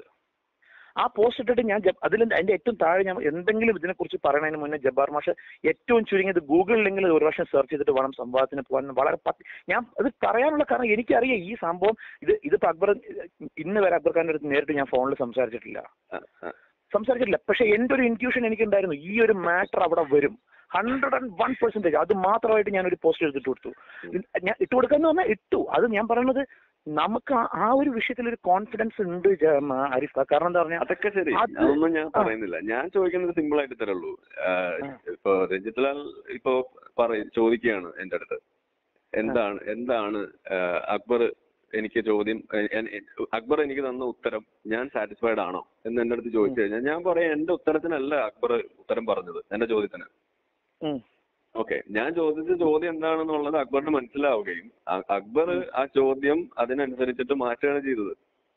ആ പോസ്റ്റ് ഇട്ടിട്ട് ഞാൻ ജബ്- അതിൽ അതിന്റെ ഏറ്റവും താഴെ ഞാൻ എന്തെങ്കിലും ഇതിനെക്കുറിച്ച് പറയുന്നതിന് മുന്നേ ജബ്ബാർ മാഷ് ഏറ്റവും ചുരുങ്ങിയത് ഗൂഗിളിലെങ്കിലും ഒരു വർഷം സെർച്ച് ചെയ്തിട്ട് വേണം സംവാദത്തിന് പോകാൻ വളരെ പത്ത് ഞാൻ അത് പറയാനുള്ള കാരണം എനിക്കറിയാം ഈ സംഭവം ഇത് ഇതിപ്പോ അക്ബർ ഇന്ന് വരെ അക്ബർ ഖാന്റെ അടുത്ത് നേരിട്ട് ഞാൻ ഫോണിൽ സംസാരിച്ചിട്ടില്ല ആ, ആ. സംസാരിച്ചിട്ടില്ല പക്ഷെ എന്റെ ഒരു ഇൻറ്റ്യൂഷൻ എനിക്കുണ്ടായിരുന്നു ഈ ഒരു മാറ്റർ അവിടെ വരും ഹൺഡ്രഡ് ആൻഡ് വൺ പെർസെന്റേജ് അത് മാത്രമായിട്ട് ഞാൻ ഒരു പോസ്റ്റ് എടുത്തിട്ട് കൊടുത്തു ഞാൻ ഇട്ട് കൊടുക്കാന്ന് പറഞ്ഞാൽ ഇട്ടു അത് ഞാൻ പറയുന്നത് നമുക്ക് ആ- ആ ഒരു വിഷയത്തിൽ ഒരു കോൺഫിഡൻസ് ഉണ്ട് ജ- മ, ആരിഫ് കാരണം എന്താ പറഞ്ഞാൽ അതൊക്കെ ശരി അത് അതൊന്നും ഞാൻ ആ. പറയുന്നില്ല ഞാൻ ചോദിക്കുന്നത് സിമ്പിൾ ആയിട്ട് തരുള്ളൂ ആ. ഇപ്പൊ രഞ്ജിത്ലാൽ ഇപ്പൊ പറയും ചോദിക്കുകയാണ് എന്റെ അടുത്ത് എന്താണ് എന്താണ് അക്ബർ എനിക്ക് ചോദ്യം എ- എ- എ- അക്ബർ എനിക്ക് തന്ന ഉത്തരം ഞാൻ സാറ്റിസ്ഫൈഡ് ആണോ എന്ന് എന്റെ അടുത്ത് ചോദിച്ചു കഴിഞ്ഞാൽ ഞാൻ പറയാം എന്റെ ഉത്തരത്തിനല്ല അക്ബർ ഉത്തരം പറഞ്ഞത് എന്റെ ചോദ്യത്തിന് ഉം. ഓക്കെ ഞാൻ ചോദിച്ച ചോദ്യം എന്താണെന്നുള്ളത് അക്ബറിന് മനസ്സിലാവുകയും അ- അക്ബർ ആ ചോദ്യം അതിനനുസരിച്ചിട്ട് മാറ്റുകയാണ് ചെയ്തത്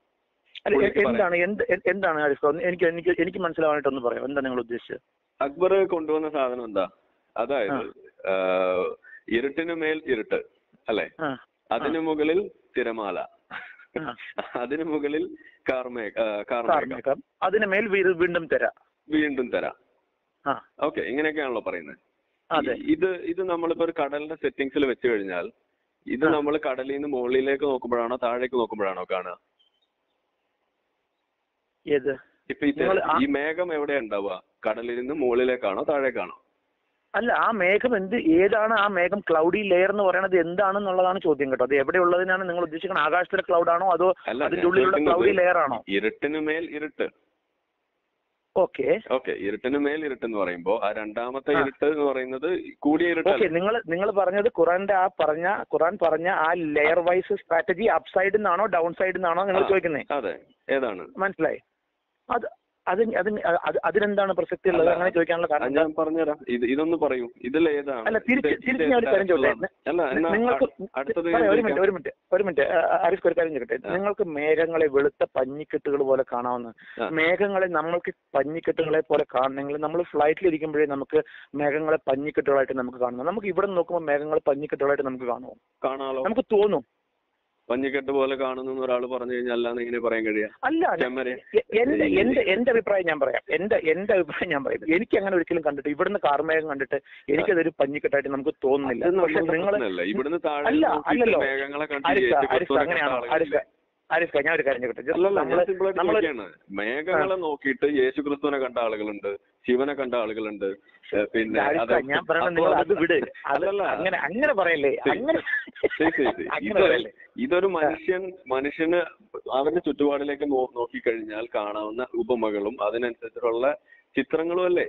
അല്ല, എ- പുള്ളിക്ക് എന്താണ് എന്ത് എ- എന്താണ് ആരിഫ് ഒന്ന് എനിക്ക് എനിക്ക് എനിക്ക് മനസ്സിലാവാനായിട്ടൊന്ന് പറയാം എന്താ നിങ്ങൾ ഉദ്ദേശിച്ചത് അക്ബർ കൊണ്ടുവന്ന സാധനം എന്താ അതായത് ആ, ഇരുട്ടിനു മേൽ ഇരുട്ട് അല്ലെ ആ അതിനു മുകളിൽ തിരമാല ആ. അതിനു മുകളിൽ കാർമേ ആ, കാർമേഘം കാർമേഘം അതിന് മേൽ വീ- വീണ്ടും തരാം വീണ്ടും തരാം ആ ഓക്കെ ഇങ്ങനെയൊക്കെയാണല്ലോ പറയുന്നത് അതെ ഇത് ഇത് നമ്മളിപ്പോ ഒരു കടലിന്റെ സെറ്റിംഗ്സിൽ വെച്ച് കഴിഞ്ഞാൽ ഇത് ആ. നമ്മൾ കടലിൽ നിന്ന് മുകളിലേക്ക് നോക്കുമ്പോഴാണോ താഴേക്ക് നോക്കുമ്പോഴാണോ കാണുക ഏത് ഇപ്പൊ ഈ തെ- നിങ്ങൾ ആ- ഈ മേഘം എവിടെയാ ഉണ്ടാവുക കടലിൽ നിന്ന് മുകളിലേക്കാണോ താഴേക്കാണോ അല്ല ആ മേഘം എന്ത് ഏതാണ് ആ മേഘം ക്ലൗഡി ലെയർ എന്ന് പറയുന്നത് എന്താണെന്നുള്ളതാണ് ചോദ്യം കേട്ടോ അത് എവിടെയുള്ളതിനാണ് നിങ്ങൾ ഉദ്ദേശിക്കുന്നത് ആകാശത്തിലെ ക്ലൗഡ് ആണോ അതോ അല്ല അതിന്റെ ഞാൻ ഉള്ളിലുള്ള ചോദിക്കുന്നത് ക്ലൗഡി ലെയർ ആണോ ഇരുട്ടിന് മേൽ ഇരുട്ട് ഓക്കെ ഓക്കെ ഇരുട്ടിന് മേൽ ഇരുട്ട് എന്ന് പറയുമ്പോ ആ രണ്ടാമത്തെ ആ. ഇരുട്ട് എന്ന് പറയുന്നത് കൂടിയ ഓക്കെ ഇരുട്ടല്ല നിങ്ങൾ നിങ്ങൾ പറഞ്ഞത് ഖുറാന്റെ ആ പറഞ്ഞ ഖുറാൻ പറഞ്ഞ ആ ലെയർ വൈസ് സ്ട്രാറ്റജി അപ് സൈഡിൽ നിന്നാണോ ഡൗൺ സൈഡിൽ നിന്നാണോ നിങ്ങൾ ആ. ചോദിക്കുന്നത് അതെ ഏതാണ് മനസ്സിലായി അത് അത് അത് അത് അതിനെന്താണ് പ്രസക്തി ഉള്ളത് അല്ല, അങ്ങനെ ചോദിക്കാനുള്ള ആ, കാരണം ഞാൻ പറഞ്ഞുതരാം ഇത് ഇതൊന്ന് പറയൂ ഇതിൽ ഏതാണ് അല്ല തിരിച്ച് ഇത് തിരിച്ച് ഞാൻ ഒരു കാര്യം ചോദിച്ചേ ഉള്ളതാണ്. അല്ല എന്നാ നിങ്ങൾക്ക് അ- അടുത്തത് പറയാം, ഒരു ചോദിക്കാം. മിനിറ്റ് ഒരു മിനിറ്റ് ഒരു മിനിറ്റ് ആരിഫ് ഒരു കാര്യം ചോദിക്കട്ടെ ആ. നിങ്ങൾക്ക് മേഘങ്ങളെ വെളുത്ത പഞ്ഞിക്കെട്ടുകൾ പോലെ കാണാവുന്ന ആ. മേഘങ്ങളെ നമ്മൾക്ക് പഞ്ഞിക്കെട്ടുകളെ പോലെ കാണണമെങ്കിൽ നമ്മൾ ഫ്ലൈറ്റിൽ ഇരിക്കുമ്പോഴേ നമുക്ക് മേഘങ്ങളെ പഞ്ഞിക്കെട്ടുകളായിട്ട് നമുക്ക് കാണുന്നു നമുക്ക് ഇവിടെ നോക്കുമ്പോൾ മേഘങ്ങൾ പഞ്ഞിക്കെട്ടുകളായിട്ട് നമുക്ക് കാണുമോ കാണാലോ നമുക്ക് തോന്നും പഞ്ഞിക്കെട്ട് പോലെ കാണുന്നു എന്ന് ഒരാൾ പറഞ്ഞു കഴിഞ്ഞാൽ അല്ലാന്ന് ഇങ്ങനെ പറയാൻ കഴിയാ അല്ല ഞാൻ- ചെമ്മരെ എ- എന്റെ എന്റെ എന്റെ അഭിപ്രായം ഞാൻ പറയാം എന്റെ എന്റെ അഭിപ്രായം ഞാൻ പറയും എനിക്ക് അങ്ങനെ ഒരിക്കലും കണ്ടിട്ട് ഇവിടുന്ന് കാർമേഘം കണ്ടിട്ട് എനിക്കതൊരു പഞ്ഞിക്കെട്ടായിട്ട് നമുക്ക് തോന്നുന്നില്ല അത് പക്ഷെ നമ്മുടെ നിങ്ങൾ പ്രശ്നമല്ല. ഇവിടുന്ന് താഴെ അല്ല, നോക്കിയിട്ട് അല്ലല്ലോ. മേഘങ്ങളെ കണ്ട് ആരിഫ യേശു ആരിഫ ക്രിസ്തുവിനെ കണ്ട അങ്ങനെയാണോ ആളുകളില്ലേ? ആരിഫ ആരിഫ ഞാൻ ഒരു കാര്യം ചോദിക്കട്ടെ Just അല്ലല്ല ഞാൻ നമ്മള് സിമ്പിൾ ആയിട്ട് നമ്മള് ചോദിക്കുകയാണ് മേഘങ്ങളെ നോക്കിയിട്ട് യേശു ക്രിസ്തുവിനെ കണ്ട ആളുകളുണ്ട് ശിവനെ കണ്ട ആളുകളുണ്ട് ഏ, പിന്നെ ആരിഫ, അത് ഞാൻ പറയണത് അപ്പോ നിങ്ങൾ അത് വിട് അത് അല്ലല്ല. അങ്ങനെ അങ്ങനെ പറയല്ലേ ശരി. അങ്ങനെ ശരി, ശരി, ശരി. അങ്ങനെ ഇത് പറയല്ലേ ഇതൊരു മനുഷ്യൻ മനുഷ്യന് അവന്റെ ചുറ്റുപാടിലേക്ക് നോ- നോക്കിക്കഴിഞ്ഞാൽ കാണാവുന്ന ഉപമകളും അതിനനുസരിച്ചുള്ള ചിത്രങ്ങളും അല്ലേ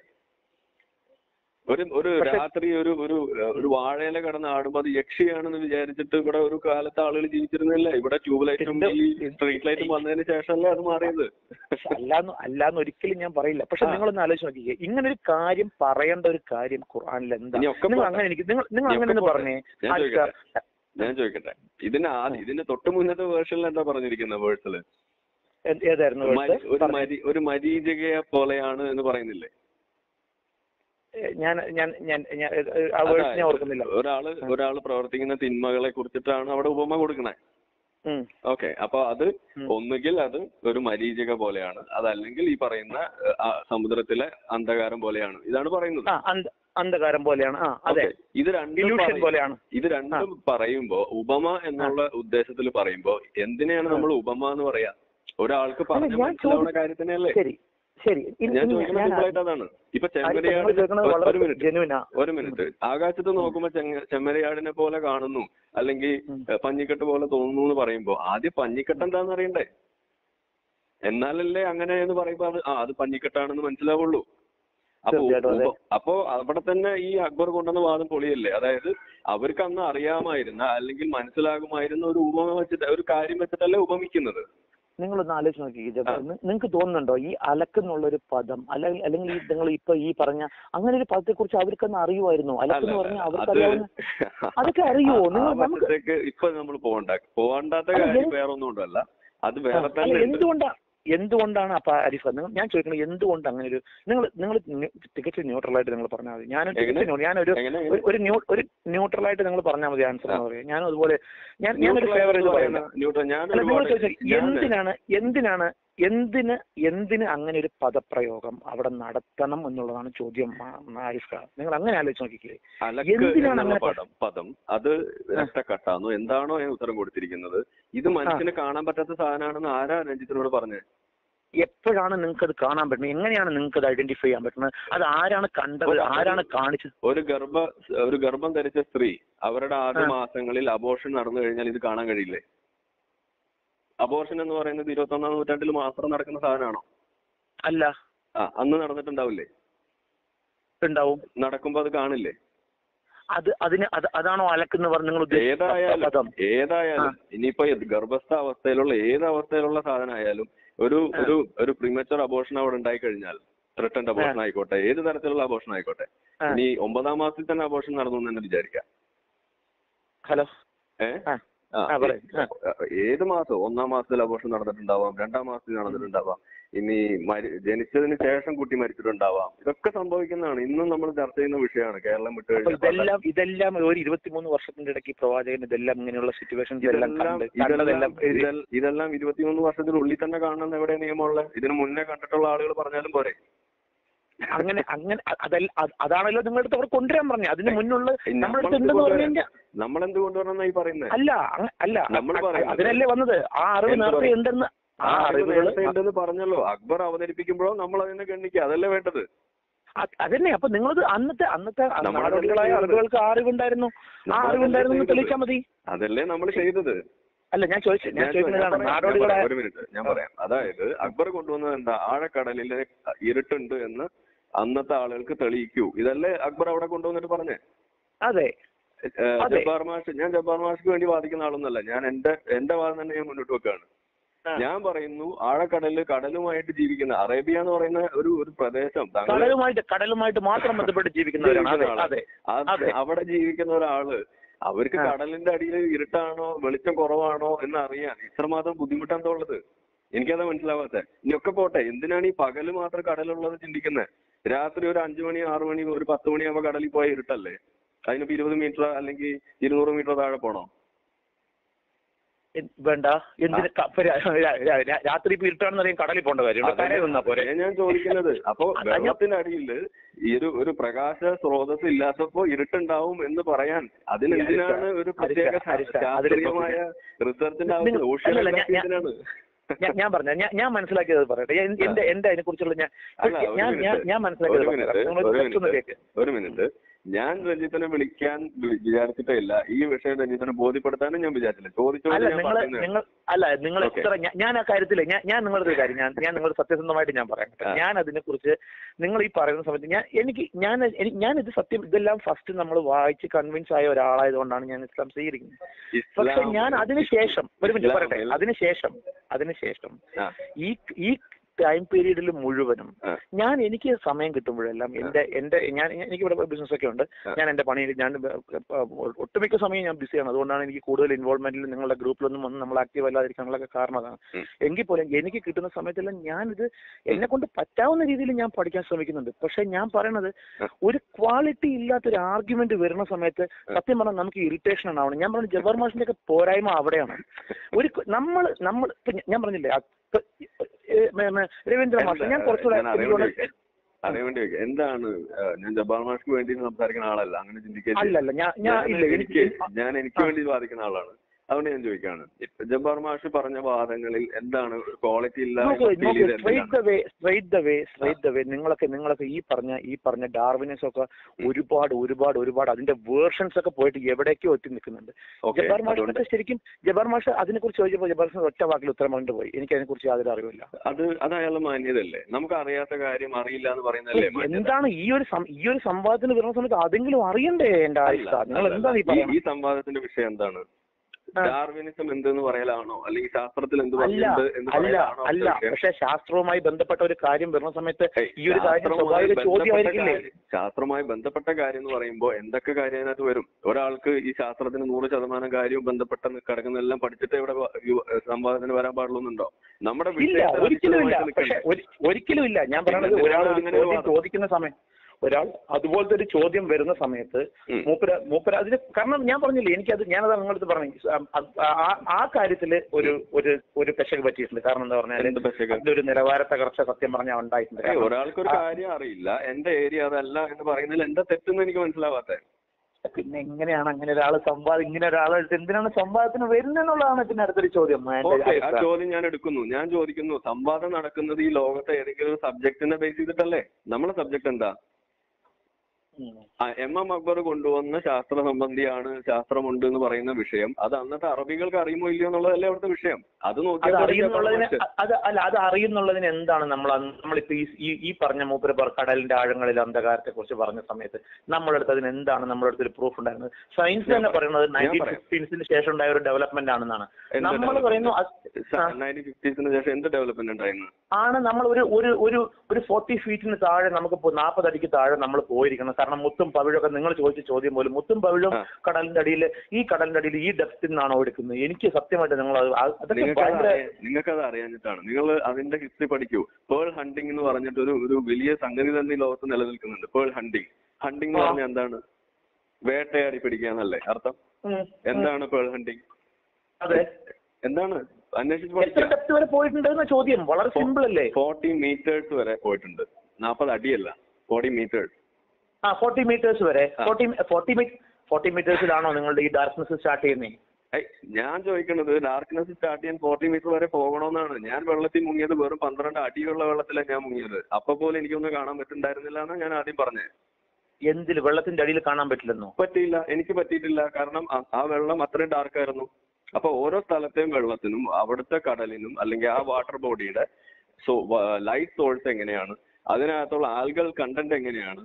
ഒരു ഒരു പക്ഷെ- രാത്രി ഒരു ഒരു ഒരു വാഴയില കിടന്ന് ആടുമ്പോ അത് യക്ഷിയാണെന്ന് വിചാരിച്ചിട്ട് ഇവിടെ ഒരു കാലത്ത് ആളുകൾ ജീവിച്ചിരുന്നില്ല ഇവിടെ ട്യൂബ് ലൈറ്റും ഇത് ഈ സ്ട്രീറ്റ് ലൈറ്റും വന്നതിന് ശേഷമല്ലേ അത് മാറിയത് അല്ലാന്ന് അല്ലാന്ന് ഒരിക്കലും ഞാൻ പറയില്ല പക്ഷെ ആ. നിങ്ങളൊന്ന് ആലോചിച്ച് നോക്കിക്കേ ഇങ്ങനെ ഒരു കാര്യം പറയേണ്ട ഒരു കാര്യം ഖുർആനിൽ എന്താ ഇനി ഒക്കെ നിങ്ങൾ പോട്ടെ. അങ്ങനെ എനിക്ക് നിങ്ങൾ നിങ്ങൾ ഇനി അങ്ങനെ ഒക്കെ ഒന്ന് പോട്ടെ. പറഞ്ഞേ ഞാൻ ആരിഫ, ചോദിക്കട്ടെ ഞാൻ ചോദിക്കട്ടെ ഇതിന് ആദ്യം ഇതിന് തൊട്ട് മുന്നത്തെ വേർഷനിൽ എന്താ പറഞ്ഞിരിക്കുന്നത് വേഴ്സില് ഏ- ഏതായിരുന്നു മരി- വേഴ്സ്? ഒരു പറഞ്ഞേ. മരി ഒരു മരീചികയെ പോലെയാണ് എന്ന് പറയുന്നില്ലേ ഏ, ഞാൻ ഞാൻ ഞാൻ ഞാൻ ഏ, ഏ, ആ വേഴ്സ് ഞാൻ അതായത് ഓർക്കുന്നില്ല ഒരാള് ഒരാള് പ്രവർത്തിക്കുന്ന തിന്മകളെ കുറിച്ചിട്ടാണ് അവിടെ ഉപമ കൊടുക്കണേ ഉം. ഓക്കെ അപ്പൊ അത് ഉം. ഒന്നുകിൽ അത് ഒരു മരീചിക പോലെയാണ് അതല്ലെങ്കിൽ ഈ പറയുന്ന ഏഹ്, ആ സമുദ്രത്തിലെ അന്ധകാരം പോലെയാണ് ഇതാണ് പറയുന്നത് ആ അന്ധ- അന്ധകാരം പോലെയാണ് ആ അതെ Okay. ഇത് രണ്ടും ഇല്യൂഷൻ പറയും- പോലെയാണ് ഇത് രണ്ടും പറയുമ്പോ ഉപമ എന്നുള്ള ഉദ്ദേശത്തിൽ പറയുമ്പോ എന്തിനാണ് നമ്മൾ ഉപമ എന്ന് പറയാ ഒരാൾക്ക് പറഞ്ഞു ഞാൻ മനസ്സിലാവുന്ന ചോദി- കാര്യത്തിനല്ലേ ശരി ശരി ഇനി- ഞാൻ ഇനി ചോദിക്കുന്നത് ഞാൻ simple ആയിട്ട് അതാണ് ഇപ്പൊ ആരിഫ, നിങ്ങൾ ചെമ്മരിയാട് ചോദിക്കുന്നത് ഒരു വളരെ മിനിറ്റ് ജെനുവിനാ ഒരു മിനിറ്റ് ആകാശത്ത് നോക്കുമ്പോ ചെങ്ങ- ചെമ്മരിയാടിനെ പോലെ കാണുന്നു അല്ലെങ്കിൽ ഉം. ഏഹ്, പഞ്ഞിക്കെട്ട് പോലെ തോന്നുന്നു എന്ന് പറയുമ്പോ ആദ്യം പഞ്ഞിക്കെട്ട് എന്താന്ന് അറിയണ്ടേ എന്നാലല്ലേ അങ്ങനെ എന്ന് പറയുമ്പോ അത് ആ അത് പഞ്ഞിക്കെട്ടാണെന്ന് മനസ്സിലാവുള്ളൂ അപ്പൊ തീർച്ചയായിട്ടും അതെ. ഉപ- അപ്പോ അവിടെ തന്നെ ഈ അക്ബർ കൊണ്ടുവന്ന വാദം പൊളിയല്ലേ അതായത് അവർക്ക് അന്ന് അറിയാമായിരുന്ന അല്ലെങ്കിൽ മനസ്സിലാകുമായിരുന്ന ഒരു ഉപമ വെച്ചിട്ട് ഒരു കാര്യം വെച്ചിട്ടല്ലേ ഉപമിക്കുന്നത് നിങ്ങളൊന്ന് ആലോചിച്ച് നോക്കി നിങ്ങൾക്ക് തോന്നുന്നുണ്ടോ ഈ അലക്കെന്നുള്ള ഒരു പദം അല്ലെങ്കിൽ അല്ലെങ്കിൽ ഈ നിങ്ങൾ ഇപ്പൊ ഈ പറഞ്ഞ അങ്ങനെ ഒരു പദത്തെ കുറിച്ച് അവർക്കൊന്ന് അറിയുമായിരുന്നു അലക്കെന്ന് അല്ല, പറഞ്ഞാൽ അത് അവർക്ക് അറിയാവുന്ന അതൊക്കെ അറിയുമോ ആ- ആ നിങ്ങൾ നമുക്ക് വശത്തേക്ക് ഇപ്പൊ നമ്മൾ പോകണ്ട പോകണ്ടാത്ത അല്ല, കാര്യം എന്ത്- വേറെ ഒന്നും കൊണ്ടല്ല അത് വേറെ അല്ല തന്നെ ഉണ്ട് എന്തുകൊണ്ടാ എന്തുകൊണ്ടാണ് അപ്പൊ അരിഫ നിങ്ങൾ ഞാൻ ചോദിക്കുന്നത് എന്തുകൊണ്ട് അങ്ങനെ ഒരു നിങ്ങൾ നിങ്ങൾ തികച്ചും ന്യൂട്രൽ ആയിട്ട് നിങ്ങൾ പറഞ്ഞാൽ മതി ഞാൻ എങ്ങനെ? ഞാനൊരു എങ്ങനെ ഒരു- ഒരു ന്യൂ ഒരു ന്യൂട്രൽ ആയിട്ട് നിങ്ങൾ പറഞ്ഞാൽ മതി ആൻസർ എന്ന് പറയാം ഞാനും അതുപോലെ ഞാൻ ഞാനൊരു ന്യൂട്രൽ ഫേവർ ഇത് എന്ന് പറയുന്നത് പറയുന്ന- ന്യൂട്രൽ ഞാൻ അല്ല നിങ്ങൾ ഒരുപാട് ചോദിച്ചാൽ ഞാൻ- എന്തിനാണ് എന്തിനാണ് എന്തിന് എന്തിന് അങ്ങനെ ഒരു പദപ്രയോഗം അവിടെ നടത്തണം എന്നുള്ളതാണ് ചോദ്യം ആ, ആരിഫ് ഖാൻ. നിങ്ങൾ അങ്ങനെ ആലോചിച്ച് നോക്കിക്കേ അലക്ക് എന്തിനാണ് എന്നുള്ള അങ്ങനെ പദം പദം അത് രക്തക്കട്ടാന്നോ എന്താണോ ഞാൻ ഉത്തരം കൊടുത്തിരിക്കുന്നത് ഇത് മനുഷ്യന് കാണാൻ പറ്റാത്ത സാധനമാണെന്ന് ആരാ രഞ്ജിത്തിനോട് പറഞ്ഞത് എപ്പോഴാണ് നിങ്ങൾക്ക് അത് കാണാൻ പറ്റുന്നത് എങ്ങനെയാണ് നിങ്ങൾക്ക് അത് ഐഡന്റിഫൈ ചെയ്യാൻ പറ്റുന്നത് അത് ആരാണ് കണ്ടത് ഒരു- ആരാണ് കാണിച്ചത് ഒരു ഗർഭ ഒരു ഗർഭം ധരിച്ച സ്ത്രീ അവരുടെ ആദ്യ ആ. മാസങ്ങളിൽ അബോർഷൻ നടന്നു കഴിഞ്ഞാൽ ഇത് കാണാൻ കഴിയില്ലേ അബോർഷൻ എന്ന് പറയുന്നത് ഇരുപത്തി ഒന്നാം നൂറ്റാണ്ടിൽ മാത്രം നടക്കുന്ന സാധനമാണോ അല്ല ആ അന്ന് നടന്നിട്ടുണ്ടാവില്ലേ ഉണ്ടാവും നടക്കുമ്പോ അത് കാണില്ലേ അത് അതിന് അത് അതാണോ അലക്കെന്ന് പറഞ്ഞ് നിങ്ങൾ ഉദ്ദേശിച്ച ഏതായാലും പദം ഏതായാലും ഇനിയിപ്പോ ഇത് ഗർഭസ്ഥ അവസ്ഥയിലുള്ള ഏത് അവസ്ഥയിലുള്ള സാധനമായാലും ഒരു ആ. ഒരു ഒരു പ്രിമച്ചർ അബോർഷൻ അവിടെ ഉണ്ടായി കഴിഞ്ഞാൽ ത്രിട്ടന്റ് അബോർഷൻ ആയിക്കോട്ടെ ഏത് തരത്തിലുള്ള അബോർഷൻ ആയിക്കോട്ടെ ആ. ഇനി ഒമ്പതാം മാസത്തിൽ തന്നെ അബോർഷൻ നടന്നു എന്ന് തന്നെ വിചാരിക്കാം ഹലോ ഏഹ് ആ ആ, പറയ്. ആ. ഏത് മാസം ഒന്നാം മാസത്തിൽ അബോർഷൻ നടന്നിട്ടുണ്ടാവാം രണ്ടാം മാസത്തിൽ നടന്നിട്ടുണ്ടാവാം ഇനി മരി- ജനിച്ചതിന് ശേഷം കുട്ടി മരിച്ചിട്ടുണ്ടാവാം ഇതൊക്കെ സംഭവിക്കുന്നതാണ് ഇന്നും നമ്മൾ ചർച്ച ചെയ്യുന്ന വിഷയമാണ് കേരളം വിട്ടു അപ്പൊ കഴിഞ്ഞാൽ ഇതെല്ലാം ഇതെല്ലാം ഒരു ഇരുപത്തിമൂന്ന് വർഷത്തിന്റെ ഇടയ്ക്ക് പ്രവാചകൻ ഇതെല്ലാം ഇങ്ങനെയുള്ള സിറ്റുവേഷൻസ് എല്ലാം ഇതെല്ലാം കണ്ട് ഇതെല്ലാം കണ്ടതെല്ലാം എഴുതി. ഇതെല്ലാം- ഇതെല്ലാം ഇരുപത്തിമൂന്ന് വർഷത്തിനുള്ളിൽ തന്നെ കാണണം എവിടെ നിയമമുള്ളത് ഇതിന് മുന്നേ കണ്ടിട്ടുള്ള ആളുകൾ പറഞ്ഞാലും പോരെ അങ്ങനെ അങ്ങനെ അ- അതല്ല അത് അതാണല്ലോ നിങ്ങളുടെ അടുത്ത് അവിടെ കൊണ്ടുവരാൻ പറഞ്ഞു അതിന് മുന്നുള്ള നമ്മുടെ നമ്മൾ അടുത്ത് ഉണ്ടെന്ന് പറഞ്ഞു കഴിഞ്ഞാൽ നമ്മൾ എന്ത് കൊണ്ടുവരണം ഈ പറയുന്നത് അല്ല അങ്ങ- അല്ല നമ്മൾ അ- പറയുന്നത് അതിനല്ലേ വന്നത് ആ അറിവ് എന്ത് നേരത്തെ പറയും? ഉണ്ടെന്ന് ആ ആ അറിവ് അറിവുകൾ നേരത്തെ ഉണ്ടെന്ന് പറഞ്ഞല്ലോ അക്ബർ അവതരിപ്പിക്കുമ്പോഴോ നമ്മൾ അതിനെ ഗണ്ണിക്കുക അതല്ലേ വേണ്ടത് അതന്നെ അപ്പൊ നിങ്ങളത് അന്നത്തെ അന്നത്തെ നമ്മൾ നാടോടികളായ അതല്ലേ അറിവുകൾക്ക് ആ അറിവുണ്ടായിരുന്നു ആ നമ്മൾ അറിവുണ്ടായിരുന്നു എന്ന് അതല്ലേ തെളിയിച്ചാൽ മതി അതല്ലേ നമ്മൾ ചെയ്തത് അല്ല ഞാൻ ചോദിച്ചത് ഞാൻ ഞാൻ ചോദിക്കുന്നതാണ് പറയാം, ഞാൻ നാടോടികളായ പറയാം, ഒരു മിനിറ്റ് ഞാൻ പറയാം അതായത് അക്ബർ കൊണ്ടുവന്നത് എന്താ ആഴക്കടലിലെ ഇരുട്ടുണ്ട് എന്ന് അന്നത്തെ ആളുകൾക്ക് തെളിയിക്കൂ ഇതല്ലേ അക്ബർ അവിടെ കൊണ്ടുവന്നിട്ട് പറഞ്ഞേ അതെ ഏഹ് അതെ. ജബ്ബാർ മാഷ് ഞാൻ ജബ്ബാർ മാഷ്ക്ക് വേണ്ടി വാദിക്കുന്ന ആളൊന്നല്ല ഞാൻ എന്റെ എന്റെ വാദം തന്നെ ഞാൻ മുന്നോട്ട് വെക്കുകയാണ് ആ. ഞാൻ പറയുന്നു ആഴക്കടലിൽ കടലുമായിട്ട് ജീവിക്കുന്ന അറേബ്യ എന്ന് പറയുന്ന ഒരു ഒരു പ്രദേശം താങ്കൾ കടലുമായിട്ട് കടലുമായിട്ട് മാത്രം ബന്ധപ്പെട്ട് ജീവിക്കുന്നവരാണ് അതെ ജീവിക്കുന്ന അതെ അത് അതെ. അവിടെ ജീവിക്കുന്ന ഒരാള് അവർക്ക് ആ. കടലിന്റെ അടിയിൽ ഇരുട്ടാണോ വെളിച്ചം കുറവാണോ എന്ന് അറിയാൻ ഇത്രമാത്രം ബുദ്ധിമുട്ടാണ് ഉള്ളത് എനിക്കത് മനസ്സിലാവാത്ത ഇനിയൊക്കെ പോട്ടെ എന്തിനാണ് ഈ പകല് മാത്രം കടലുള്ളത് ചിന്തിക്കുന്നത് രാത്രി ഒരു അഞ്ചു മണി ആറു മണി ഒരു പത്ത് മണിയാകുമ്പോ കടലിൽ പോയ ഇരുട്ടല്ലേ അതിനിപ്പോ ഇരുപത് മീറ്റർ അല്ലെങ്കിൽ ഇരുന്നൂറ് മീറ്റർ താഴെ പോണോ എ- വേണ്ട എന്തിന് ക- ഇപ്പൊ രാ- രാ- രാ- രാ- രാത്രി ഇപ്പൊ ഇരുട്ടാണെന്ന് അറിയാൻ കടലിൽ പോകേണ്ട കാര്യം കരയിൽ നിന്നാ പോരെ അതേ ഞാൻ ചോദിക്കുന്നത് അപ്പൊ അതാ ഞാൻ- വെള്ളത്തിനടിയിൽ ഈ ഒരു ഒരു പ്രകാശ സ്രോതസ് ഇല്ലാത്തപ്പോ ഇരുട്ടുണ്ടാവും എന്ന് പറയാൻ അതിനെന്തിനാണ് ഒരു പ്രത്യേക ഹരിഷ, ഹരിഷ, അതിലിപ്പോ ശാസ്ത്രീയമായ റിസർച്ചിന്റെ ആവശ്യം നിങ്ങൾ- ഓഷ്യൻ അല്ലല്ല, ഞാൻ- ഞാൻ- എന്തിനാണ് ഞാൻ ഞാൻ പറഞ്ഞ ഞാൻ ഞാൻ മനസ്സിലാക്കിയത് പറയട്ടെ എൻ- എന്റെ എന്റെ അതിനെ കുറിച്ചുള്ള ഞാൻ അല്ല, ഒരു ഞാൻ ഞാൻ minute. ഞാൻ മനസ്സിലാക്കിയത് ഒരു പറഞ്ഞുതരാം. minute, നിങ്ങൾ ഒരു just ഒന്ന് minute. കേൾക്ക് ഒരു മിനിറ്റ് ഞാൻ രഞ്ജിത്തിനെ വിളിക്കാൻ വി- വിചാരിച്ചിട്ടേ ഇല്ല ഈ വിഷയം രഞ്ജിത്തിനെ ബോധ്യപ്പെടുത്താനും ഞാൻ വിചാരിച്ചില്ല ചോദിച്ചോണ്ട് അല്ല ഞാൻ നിങ്ങൾ പറയുന്നത് നിങ്ങൾ അല്ല നിങ്ങൾ Okay. എത്ര ഞാൻ- ഞാൻ ആ കാര്യത്തില് ഞാൻ ഞാൻ നിങ്ങളുടെ ഒരു കാര്യം ഞാൻ ഞാൻ നിങ്ങൾ സത്യസന്ധമായിട്ട് ഞാൻ പറയാം ആ. ഞാൻ അതിനെ കുറിച്ച് നിങ്ങൾ ഈ പറയുന്ന സമയത്ത് ഞാൻ എനിക്ക് ഞാൻ എനിക്ക് ഞാൻ ഇത് സത്യം ഇതെല്ലാം ഫസ്റ്റ് നമ്മൾ വായിച്ച് കൺവിൻസ് ആയ ഒരാളായതുകൊണ്ടാണ് ഞാൻ ഇസ്ലാം സ്വീകരിക്കുന്നത് പക്ഷെ ഇസ്ലാം- ഞാൻ അതിനുശേഷം ഒരു മിനിറ്റ് പറയട്ടെ ഇസ്ലാമിൽ- അതിനുശേഷം അതിനുശേഷം ആ, ഈ ഈ ടൈം പീരീഡിൽ മുഴുവനും ആ. ഞാൻ എനിക്ക് സമയം കിട്ടുമ്പോഴെല്ലാം എന്റെ എന്റെ ഞാൻ എനിക്ക് ഇവിടെ ബിസിനസ് ഒക്കെ ഉണ്ട് ആ. ഞാൻ എന്റെ പണിയിൽ ഞാൻ ഏഹ്, ഒട്ടുമിക്ക സമയം ഞാൻ ബിസിയാണ് അതുകൊണ്ടാണ് എനിക്ക് കൂടുതൽ ഇൻവോൾവ്മെന്റിൽ നിങ്ങളുടെ ഗ്രൂപ്പിലൊന്നും വന്ന് നമ്മൾ ആക്റ്റീവ് അല്ലാതിരിക്കാനുള്ളൊക്കെ കാരണം അതാണ് ഉം. എങ്കിൽ പോലും എനിക്ക് കിട്ടുന്ന സമയത്തെല്ലാം ഞാനിത് എന്നെ കൊണ്ട് പറ്റാവുന്ന രീതിയിൽ ഞാൻ പഠിക്കാൻ ശ്രമിക്കുന്നുണ്ട് പക്ഷെ ഞാൻ പറയണത് ആ. ഒരു ക്വാളിറ്റി ഇല്ലാത്ത ഒരു ആർഗ്യുമെന്റ് വരുന്ന സമയത്ത് സത്യം പറഞ്ഞാൽ നമുക്ക് ഇറിറ്റേഷൻ ഉണ്ടാവണം ഞാൻ പറഞ്ഞു ജബർ മാഷിന്റെ ഒക്കെ പോരായ്മ അവിടെയാണ് ഒരു നമ്മൾ നമ്മൾ ഇപ്പൊ ഞാൻ പറഞ്ഞില്ലേ ആ, ഇപ്പൊ, ഏ, മേ- മേ- രവീന്ദ്ര മാഷ് ഞാൻ കുറച്ചുകൂടെ ഞാൻ അറിയാൻ എനിക്ക് വേണ്ടി തോന്നുന്നു- ചോദിക്കാം. അറിയാൻ വേണ്ടി ചോദിക്കാം. എന്താണ് ആ, ഞാൻ ജബ്ബാർ മാഷ്ക്ക് വേണ്ടി സംസാരിക്കുന്ന ആളല്ല അങ്ങനെ ചിന്തിക്കാൻ അല്ലല്ല ഞാൻ ഞാൻ ഇല്ല എനിക്ക് എനിക്ക് ഞാൻ എനിക്ക് ആ. വേണ്ടി വാദിക്കുന്ന ആളാണ് അതുകൊണ്ട് ഞാൻ ചോദിക്കാണ് ഇപ്പൊ ജബ്ബാർ മാഷ് പറഞ്ഞ വാദങ്ങളിൽ എന്താണ് ക്വാളിറ്റി ഇല്ല നോക്കൂ എന്ന് feel നോക്കൂ ചെയ്തത് സ്ട്രൈറ്റ് എന്തിനാണ്? The way straight the way straight the way നിങ്ങളൊക്കെ നിങ്ങളൊക്കെ ഈ പറഞ്ഞ ഈ പറഞ്ഞ ഡാർവിനസ് ഒക്കെ ഒരുപാട് ഒരുപാട് ഒരുപാട് അതിന്റെ വേർഷൻസ് ഒക്കെ പോയിട്ട് എവിടേക്കോ എത്തി നിൽക്കുന്നുണ്ട് Okay, ജബാർ അതുകൊണ്ട് മാഷൊക്കെ ശരിക്കും ജബാർ മാഷ് അതിനെ കുറിച്ച് ചോദിച്ചപ്പോൾ ജബാർ മാഷ് ഒറ്റ വാക്കിൽ ഉത്തരം പറഞ്ഞിട്ട് പോയി എനിക്ക് അതിനെ കുറിച്ച് യാതൊരു അറിവില്ല അത് അത് അയാളുടെ മാന്യതല്ലേ നമുക്ക് അറിയാത്ത കാര്യം അറിയില്ല എന്ന് പറയുന്നതല്ലേ മാന്യത എന്താണ് ഈ ഒരു സം- ഈ ഒരു സംവാദത്തിന് വരുന്ന സമയത്ത് അതെങ്കിലും അറിയണ്ടേ എന്റെ അല്ല, ആയിഷ നിങ്ങൾ അല്ല, എന്താണ് ഈ ഈ- പറയുന്നത് ഈ സംവാദത്തിന്റെ വിഷയം എന്താണ് ആ. ഡാർവിനിസം എന്തെന്ന് പറയലാണോ അല്ലെങ്കിൽ ശാസ്ത്രത്തിൽ എന്ത് അല്ല പറഞ്ഞിട്ടുണ്ട് എന്ന് അല്ല പറയലാണോ അല്ല അടുത്ത വിഷയം? പക്ഷെ ശാസ്ത്രവുമായി ബന്ധപ്പെട്ട ഒരു കാര്യം വരുന്ന സമയത്ത് ഏയ്, ഈ ഒരു കാര്യം ശാസ്ത്രവുമായി സ്വാഭാവിക ബന്ധപ്പെട്ട ചോദ്യമായിരിക്കില്ലേ കാര്യം- ശാസ്ത്രവുമായി ബന്ധപ്പെട്ട കാര്യം എന്ന് പറയുമ്പോൾ എന്തൊക്കെ കാര്യം അതിനകത്ത് വരും ഒരാൾക്ക് ഈ ശാസ്ത്രത്തിന് നൂറ് ശതമാനം കാര്യവും ബന്ധപ്പെട്ട കിടക്കുന്നതെല്ലാം പഠിച്ചിട്ട് ഇവിടെ വ- യു- സംവാദത്തിന് വരാൻ പാടുള്ളൂന്നുണ്ടോ നമ്മുടെ ഇല്ല വിഷയത്തിൽ ഒരിക്കലും ഇല്ല അധിഷ്ഠിതമായിട്ട് പക്ഷെ നിൽക്കണ്ടേ? ഒരി- ഒരിക്കലും ഇല്ല ഞാൻ പിന്നെ പറയുന്നത് ഒരാൾ ഒരു അങ്ങനെ ഒരു ചോദ്യം വാദം. ചോദിക്കുന്ന സമയം ഒരാൾ അതുപോലത്തെ ഒരു ചോദ്യം വരുന്ന സമയത്ത് ഉം. മൂപ്പര മൂപ്പര അതിന് കാരണം ഞാൻ പറഞ്ഞില്ലേ എനിക്കത് ഞാനത് നിങ്ങളടുത്ത് പറഞ്ഞു ആ- ആ- ആ കാര്യത്തിൽ ഒരു ഒരു ഒരു പെശക് പറ്റിയിട്ടുണ്ട് കാരണം എന്താ പറഞ്ഞാൽ എന്ത് പെശക്? അതിലൊരു നിലവാര തകർച്ച സത്യം പറഞ്ഞാൽ ഉണ്ടായിട്ടുണ്ട് ഏയ്, കാരണം ഒരാൾക്കൊരു ആ- കാര്യം അറിയില്ല എന്റെ ഏരിയ അതല്ല എന്ന് പറയുന്നതിൽ എന്താ തെറ്റെന്ന് എനിക്ക് മനസ്സിലാവാത്തെ പിന്നെ എങ്ങനെയാണ് അങ്ങനെ ഒരാൾ സംവാദം ഇങ്ങനെ ഒരാൾ എന്തിനാണ് സംവാദത്തിന് വരുന്നെന്നുള്ളതാണ് പിന്നെ അടുത്തൊരു ചോദ്യം എന്റെ ഓക്കെ ആ അഭിപ്രായം. ചോദ്യം ഞാൻ എടുക്കുന്നു ഞാൻ ചോദിക്കുന്നു സംവാദം നടക്കുന്നത് ഈ ലോകത്തെ ഏതെങ്കിലും ഒരു സബ്ജക്റ്റിനെ ബേസ് ചെയ്തിട്ടല്ലേ നമ്മുടെ സബ്ജക്ട് എന്താ ഉം. ആ, എം എം അക്ബർ കൊണ്ടുവന്ന ശാസ്ത്ര സംബന്ധിയാണ് ശാസ്ത്രമുണ്ട് എന്ന് പറയുന്ന വിഷയം അത് അന്നത്തെ അറബികൾക്ക് അറിയുമോ ഇല്ലയോ എന്നുള്ളതല്ലേ അവിടുത്തെ വിഷയം അത് അത് നോക്കിയാൽ അറിയുന്നുള്ളതിന് അത് അല്ല അത് അറിയുന്നുള്ളതിന് എന്താണ് നമ്മൾ അന്ന് നമ്മളിപ്പോ ഈ ഈ- ഈ പറഞ്ഞ മൂപ്പര് പറ- കടലിന്റെ ആഴങ്ങളിൽ അന്ധകാരത്തെ കുറിച്ച് പറഞ്ഞ സമയത്ത് നമ്മുടെ അടുത്ത് അതിന് എന്താണ് നമ്മുടെ അടുത്ത് ഒരു പ്രൂഫ് ഉണ്ടായിരുന്നത് സയൻസ് ഞാൻ തന്നെ പറയാം. പറയുന്നത് ഞാൻ നയൻറ്റീൻ പറയാം. ഫിഫ്റ്റീൻസിന് ശേഷം ഉണ്ടായ ഒരു ഡെവലപ്മെന്റ് ആണെന്നാണ് എന്ത് നമ്മൾ development? പറയുന്നു അത് ആ. നയൻറ്റീൻ ഫിഫ്റ്റീസിന് ശേഷം എന്ത് ഡെവലപ്മെന്റ് ഉണ്ടായിരുന്നു ആണ് നമ്മൾ ഒരു ഒരു ഒരു ഒരു ഫോർട്ടി ഫീറ്റിന് താഴെ നമുക്ക് നാൽപ്പത് അടിക്ക് താഴെ നമ്മൾ പോയിരിക്കണം കാരണം മുത്തും പവിഴൊക്കെ നിങ്ങൾ ചോദിച്ച ചോദ്യം പോലും മുത്തും പവിഴും ആ. കടലിന്റെ അടിയിൽ ഈ കടലിന്റെ അടിയിൽ ഈ ഡെപ്തിൽ നിന്നാണോ എടുക്കുന്നത് എനിക്ക് സത്യമായിട്ട് നിങ്ങൾ അത് ആ- അതൊക്കെ നിങ്ങൾക്ക് ഭയങ്കര നിങ്ങൾക്ക് അത് അറിയാഞ്ഞിട്ടാണ് നിങ്ങൾ അതിന്റെ ഹിസ്റ്ററി പഠിക്കൂ പേൾ ഹണ്ടിങ് എന്ന് പറഞ്ഞിട്ട് ഒരു ഒരു വലിയ സംഗതി തന്നെ ഈ ലോകത്ത് നിലനിൽക്കുന്നുണ്ട് പേൾ ഹണ്ടിങ് ഹണ്ടിങ് എന്ന് ആ. പറഞ്ഞാൽ എന്താണ് വേട്ടയാടി പിടിക്കാന്നല്ലേ അർത്ഥം ഉം, ഉം. എന്താണ് പേൾ ഹണ്ടിങ് അതെ എന്താണ് അന്വേഷിച്ച് എത്ര പഠിക്കാം ഡെപ്ത് വരെ പോയിട്ടുണ്ട് എന്ന ചോദ്യം വളരെ സിമ്പിൾ അല്ലേ ഫോർട്ടി മീറ്റേഴ്സ് വരെ പോയിട്ടുണ്ട് നാൽപ്പത് അടിയല്ല ഫോർട്ടി മീറ്റേഴ്സ് ആ ഫോർട്ടി മീറ്റേഴ്സ് വരെ ആ. ഫോർട്ടി ഫോർട്ടി ഫോർട്ടി മീറ്റേഴ്സിലാണോ നിങ്ങളുടെ ഈ ഡാർക്ക്നെസ് സ്റ്റാർട്ട് ചെയ്യുന്നത് ഞാൻ ചോദിക്കുന്നത് ഡാർക്ക്നെസ് സ്റ്റാർട്ട് ചെയ്യാൻ ഫോർട്ടി മീറ്റർ വരെ പോകണമെന്നാണ് ഞാൻ വെള്ളത്തിൽ മുങ്ങിയത് വെറും പന്ത്രണ്ട് അടിയുള്ള വെള്ളത്തിലാണ് ഞാൻ മുങ്ങിയത് അപ്പൊ പോലും എനിക്കൊന്നും കാണാൻ പറ്റുണ്ടായിരുന്നില്ല എന്നാണ് ഞാൻ ആദ്യം പറഞ്ഞത് എന്തിൽ വെള്ളത്തിന്റെ അടിയിൽ കാണാൻ പറ്റില്ലെന്നോ പറ്റിയില്ല എനിക്ക് പറ്റിയിട്ടില്ല കാരണം ആ- ആ വെള്ളം അത്രയും ഡാർക്ക് ആയിരുന്നു അപ്പൊ ഓരോ സ്ഥലത്തെയും വെള്ളത്തിനും അവിടുത്തെ കടലിനും അല്ലെങ്കിൽ ആ വാട്ടർ ബോഡിയുടെ സോ ലൈറ്റ് സോഴ്സ് എങ്ങനെയാണ് അതിനകത്തുള്ള ആൽഗൽ കണ്ടന്റ് എങ്ങനെയാണ്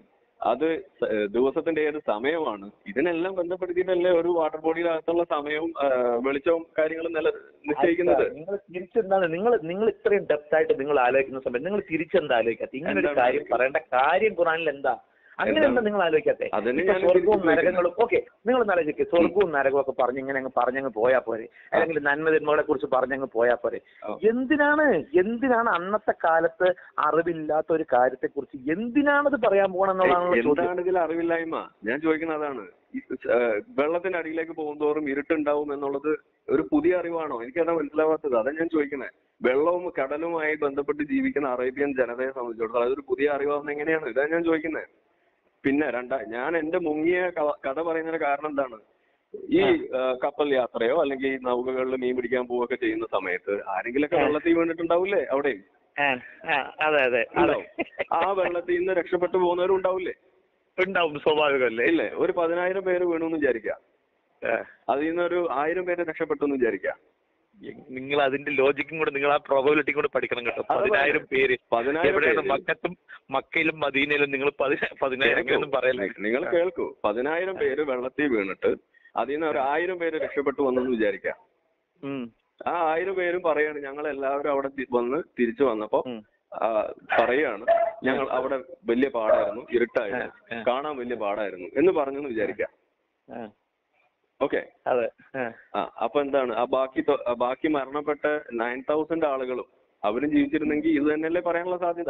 അത് സ- ഏഹ് ദിവസത്തിന്റെ ഏത് സമയമാണ് ഇതിനെല്ലാം ബന്ധപ്പെടുത്തിയിട്ടല്ലേ ഒരു വാട്ടർ ബോഡിയിലകത്തുള്ള സമയവും ആ, വെളിച്ചവും കാര്യങ്ങളും നില നിശ്ചയിക്കുന്നത് നിങ്ങൾ തിരിച്ചെന്താണ് നിങ്ങൾ നിങ്ങൾ ഇത്രയും ഡെപ്ത് ആയിട്ട് നിങ്ങൾ ആലോചിക്കുന്ന സമയത്ത് നിങ്ങൾ തിരിച്ചെന്താ ആലോചിക്കാത്ത ഇങ്ങനെ ഒരു എന്താണ് കാര്യം ആലോചിക്കുന്നത്? പറയേണ്ട കാര്യം ഖുറാനിൽ എന്താ അങ്ങനെ എന്താണ്? എന്താ നിങ്ങൾ ആലോചിക്കാത്തെ അതന്നെ ഇപ്പൊ ഞാൻ സ്വർഗവും തിരിച്ച് നരകങ്ങളും ഓക്കെ നിങ്ങൾ ആലോചിക്കുക സ്വർഗവും നരകവും ഒക്കെ പറഞ്ഞ് ഇങ്ങനെ അങ്ങ് പറഞ്ഞങ്ങ് പോയാ പോരെ അല്ലെങ്കിൽ നന്മ തിന്മകളെ കുറിച്ച് പറഞ്ഞങ്ങ് പോയാ പോരെ ആ. എന്തിനാണ് എന്തിനാണ് അന്നത്തെ കാലത്ത് അറിവില്ലാത്ത ഒരു കാര്യത്തെ കുറിച്ച് എന്തിനാണത് പറയാൻ പോകണമെന്നുള്ളതാണല്ലോ ചോദ്യം എന്താണ് ഇതിൽ അറിവില്ലായ്മ ഞാൻ ചോദിക്കുന്നത് അതാണ് ഈ, ആ, വെള്ളത്തിന്റെ അടിയിലേക്ക് പോകുന്തോറും ഇരുട്ടുണ്ടാവും എന്നുള്ളത് ഒരു പുതിയ അറിവാണോ എനിക്കതാ മനസ്സിലാവാത്തത് അതാ ഞാൻ ചോദിക്കുന്നത് വെള്ളവും കടലുമായി ബന്ധപ്പെട്ട് ജീവിക്കുന്ന അറേബ്യൻ ജനതയെ സംബന്ധിച്ചിടത്തോളം അതൊരു പുതിയ അറിവാകുന്ന എങ്ങനെയാണ് ഇതാ ഞാൻ ചോദിക്കുന്നത് പിന്നെ രണ്ടാ ഞാൻ എന്റെ മുങ്ങിയ ക- കഥ പറയുന്നതിന് കാരണം എന്താണ് ഈ ആ, കപ്പൽ യാത്രയോ അല്ലെങ്കിൽ ഈ നൗകകളിൽ മീൻ പിടിക്കാൻ പോവുകയൊക്കെ ചെയ്യുന്ന സമയത്ത് ആരെങ്കിലൊക്കെ വെള്ളത്തിൽ വീണിട്ടുണ്ടാവില്ലേ അവിടെ ആ, ആ, അതെ അതെ അതെ ഉണ്ടാവും. ആ വെള്ളത്തിൽ നിന്ന് രക്ഷപ്പെട്ടു പോകുന്നവരും ഉണ്ടാവില്ലേ ഉണ്ടാവും സ്വാഭാവികമല്ലേ ഇല്ലേ ഒരു പതിനായിരം പേര് വീണു എന്ന് വിചാരിക്കാം അതിൽ നിന്നൊരു ആയിരം പേര് രക്ഷപ്പെട്ടു എന്ന് വിചാരിക്കാം നിങ്ങൾ അതിന്റെ ലോജിക്കും കൂടെ നിങ്ങൾ ആ പ്രോബബിലിറ്റി കൂടെ പഠിക്കണം കേട്ടോ അത് പതിനായിരം പേര് പതിനായിരം എവിടെയാണ് പേര് മക്കത്തും മക്കയിലും മദീനയിലും നിങ്ങൾ പതിനായിരം ഒന്നും പറയല്ലേ നിങ്ങൾ കേൾക്കൂ പതിനായിരം പേര് വെള്ളത്തിൽ വീണിട്ട് അതിൽ നിന്ന് ഒരു ആയിരം പേര് രക്ഷപ്പെട്ടു വന്നെന്ന് വിചാരിക്കാം ഉം. ആ ആയിരം പേരും പറയാണ് ഞങ്ങൾ എല്ലാവരും അവിടെ തി- വന്ന് തിരിച്ചു വന്നപ്പോ ഉം. ആ, പറയാണ് ഞങ്ങൾ അവിടെ വലിയ പാടായിരുന്നു ഇരുട്ടായിരുന്നു ആ, ആ. കാണാൻ വലിയ പാടായിരുന്നു എന്ന് പറഞ്ഞു എന്ന് വിചാരിക്കാം ആ, ഓക്കെ അതെ ആ. ആ അപ്പൊ എന്താണ് ആ ബാക്കി തൊ- ആ ബാക്കി മരണപ്പെട്ട നയൻ തൗസൻഡ് ആളുകളും അവരും ജീവിച്ചിരുന്നെങ്കിൽ ഇത് തന്നെയല്ലേ പറയാനുള്ള സാധ്യത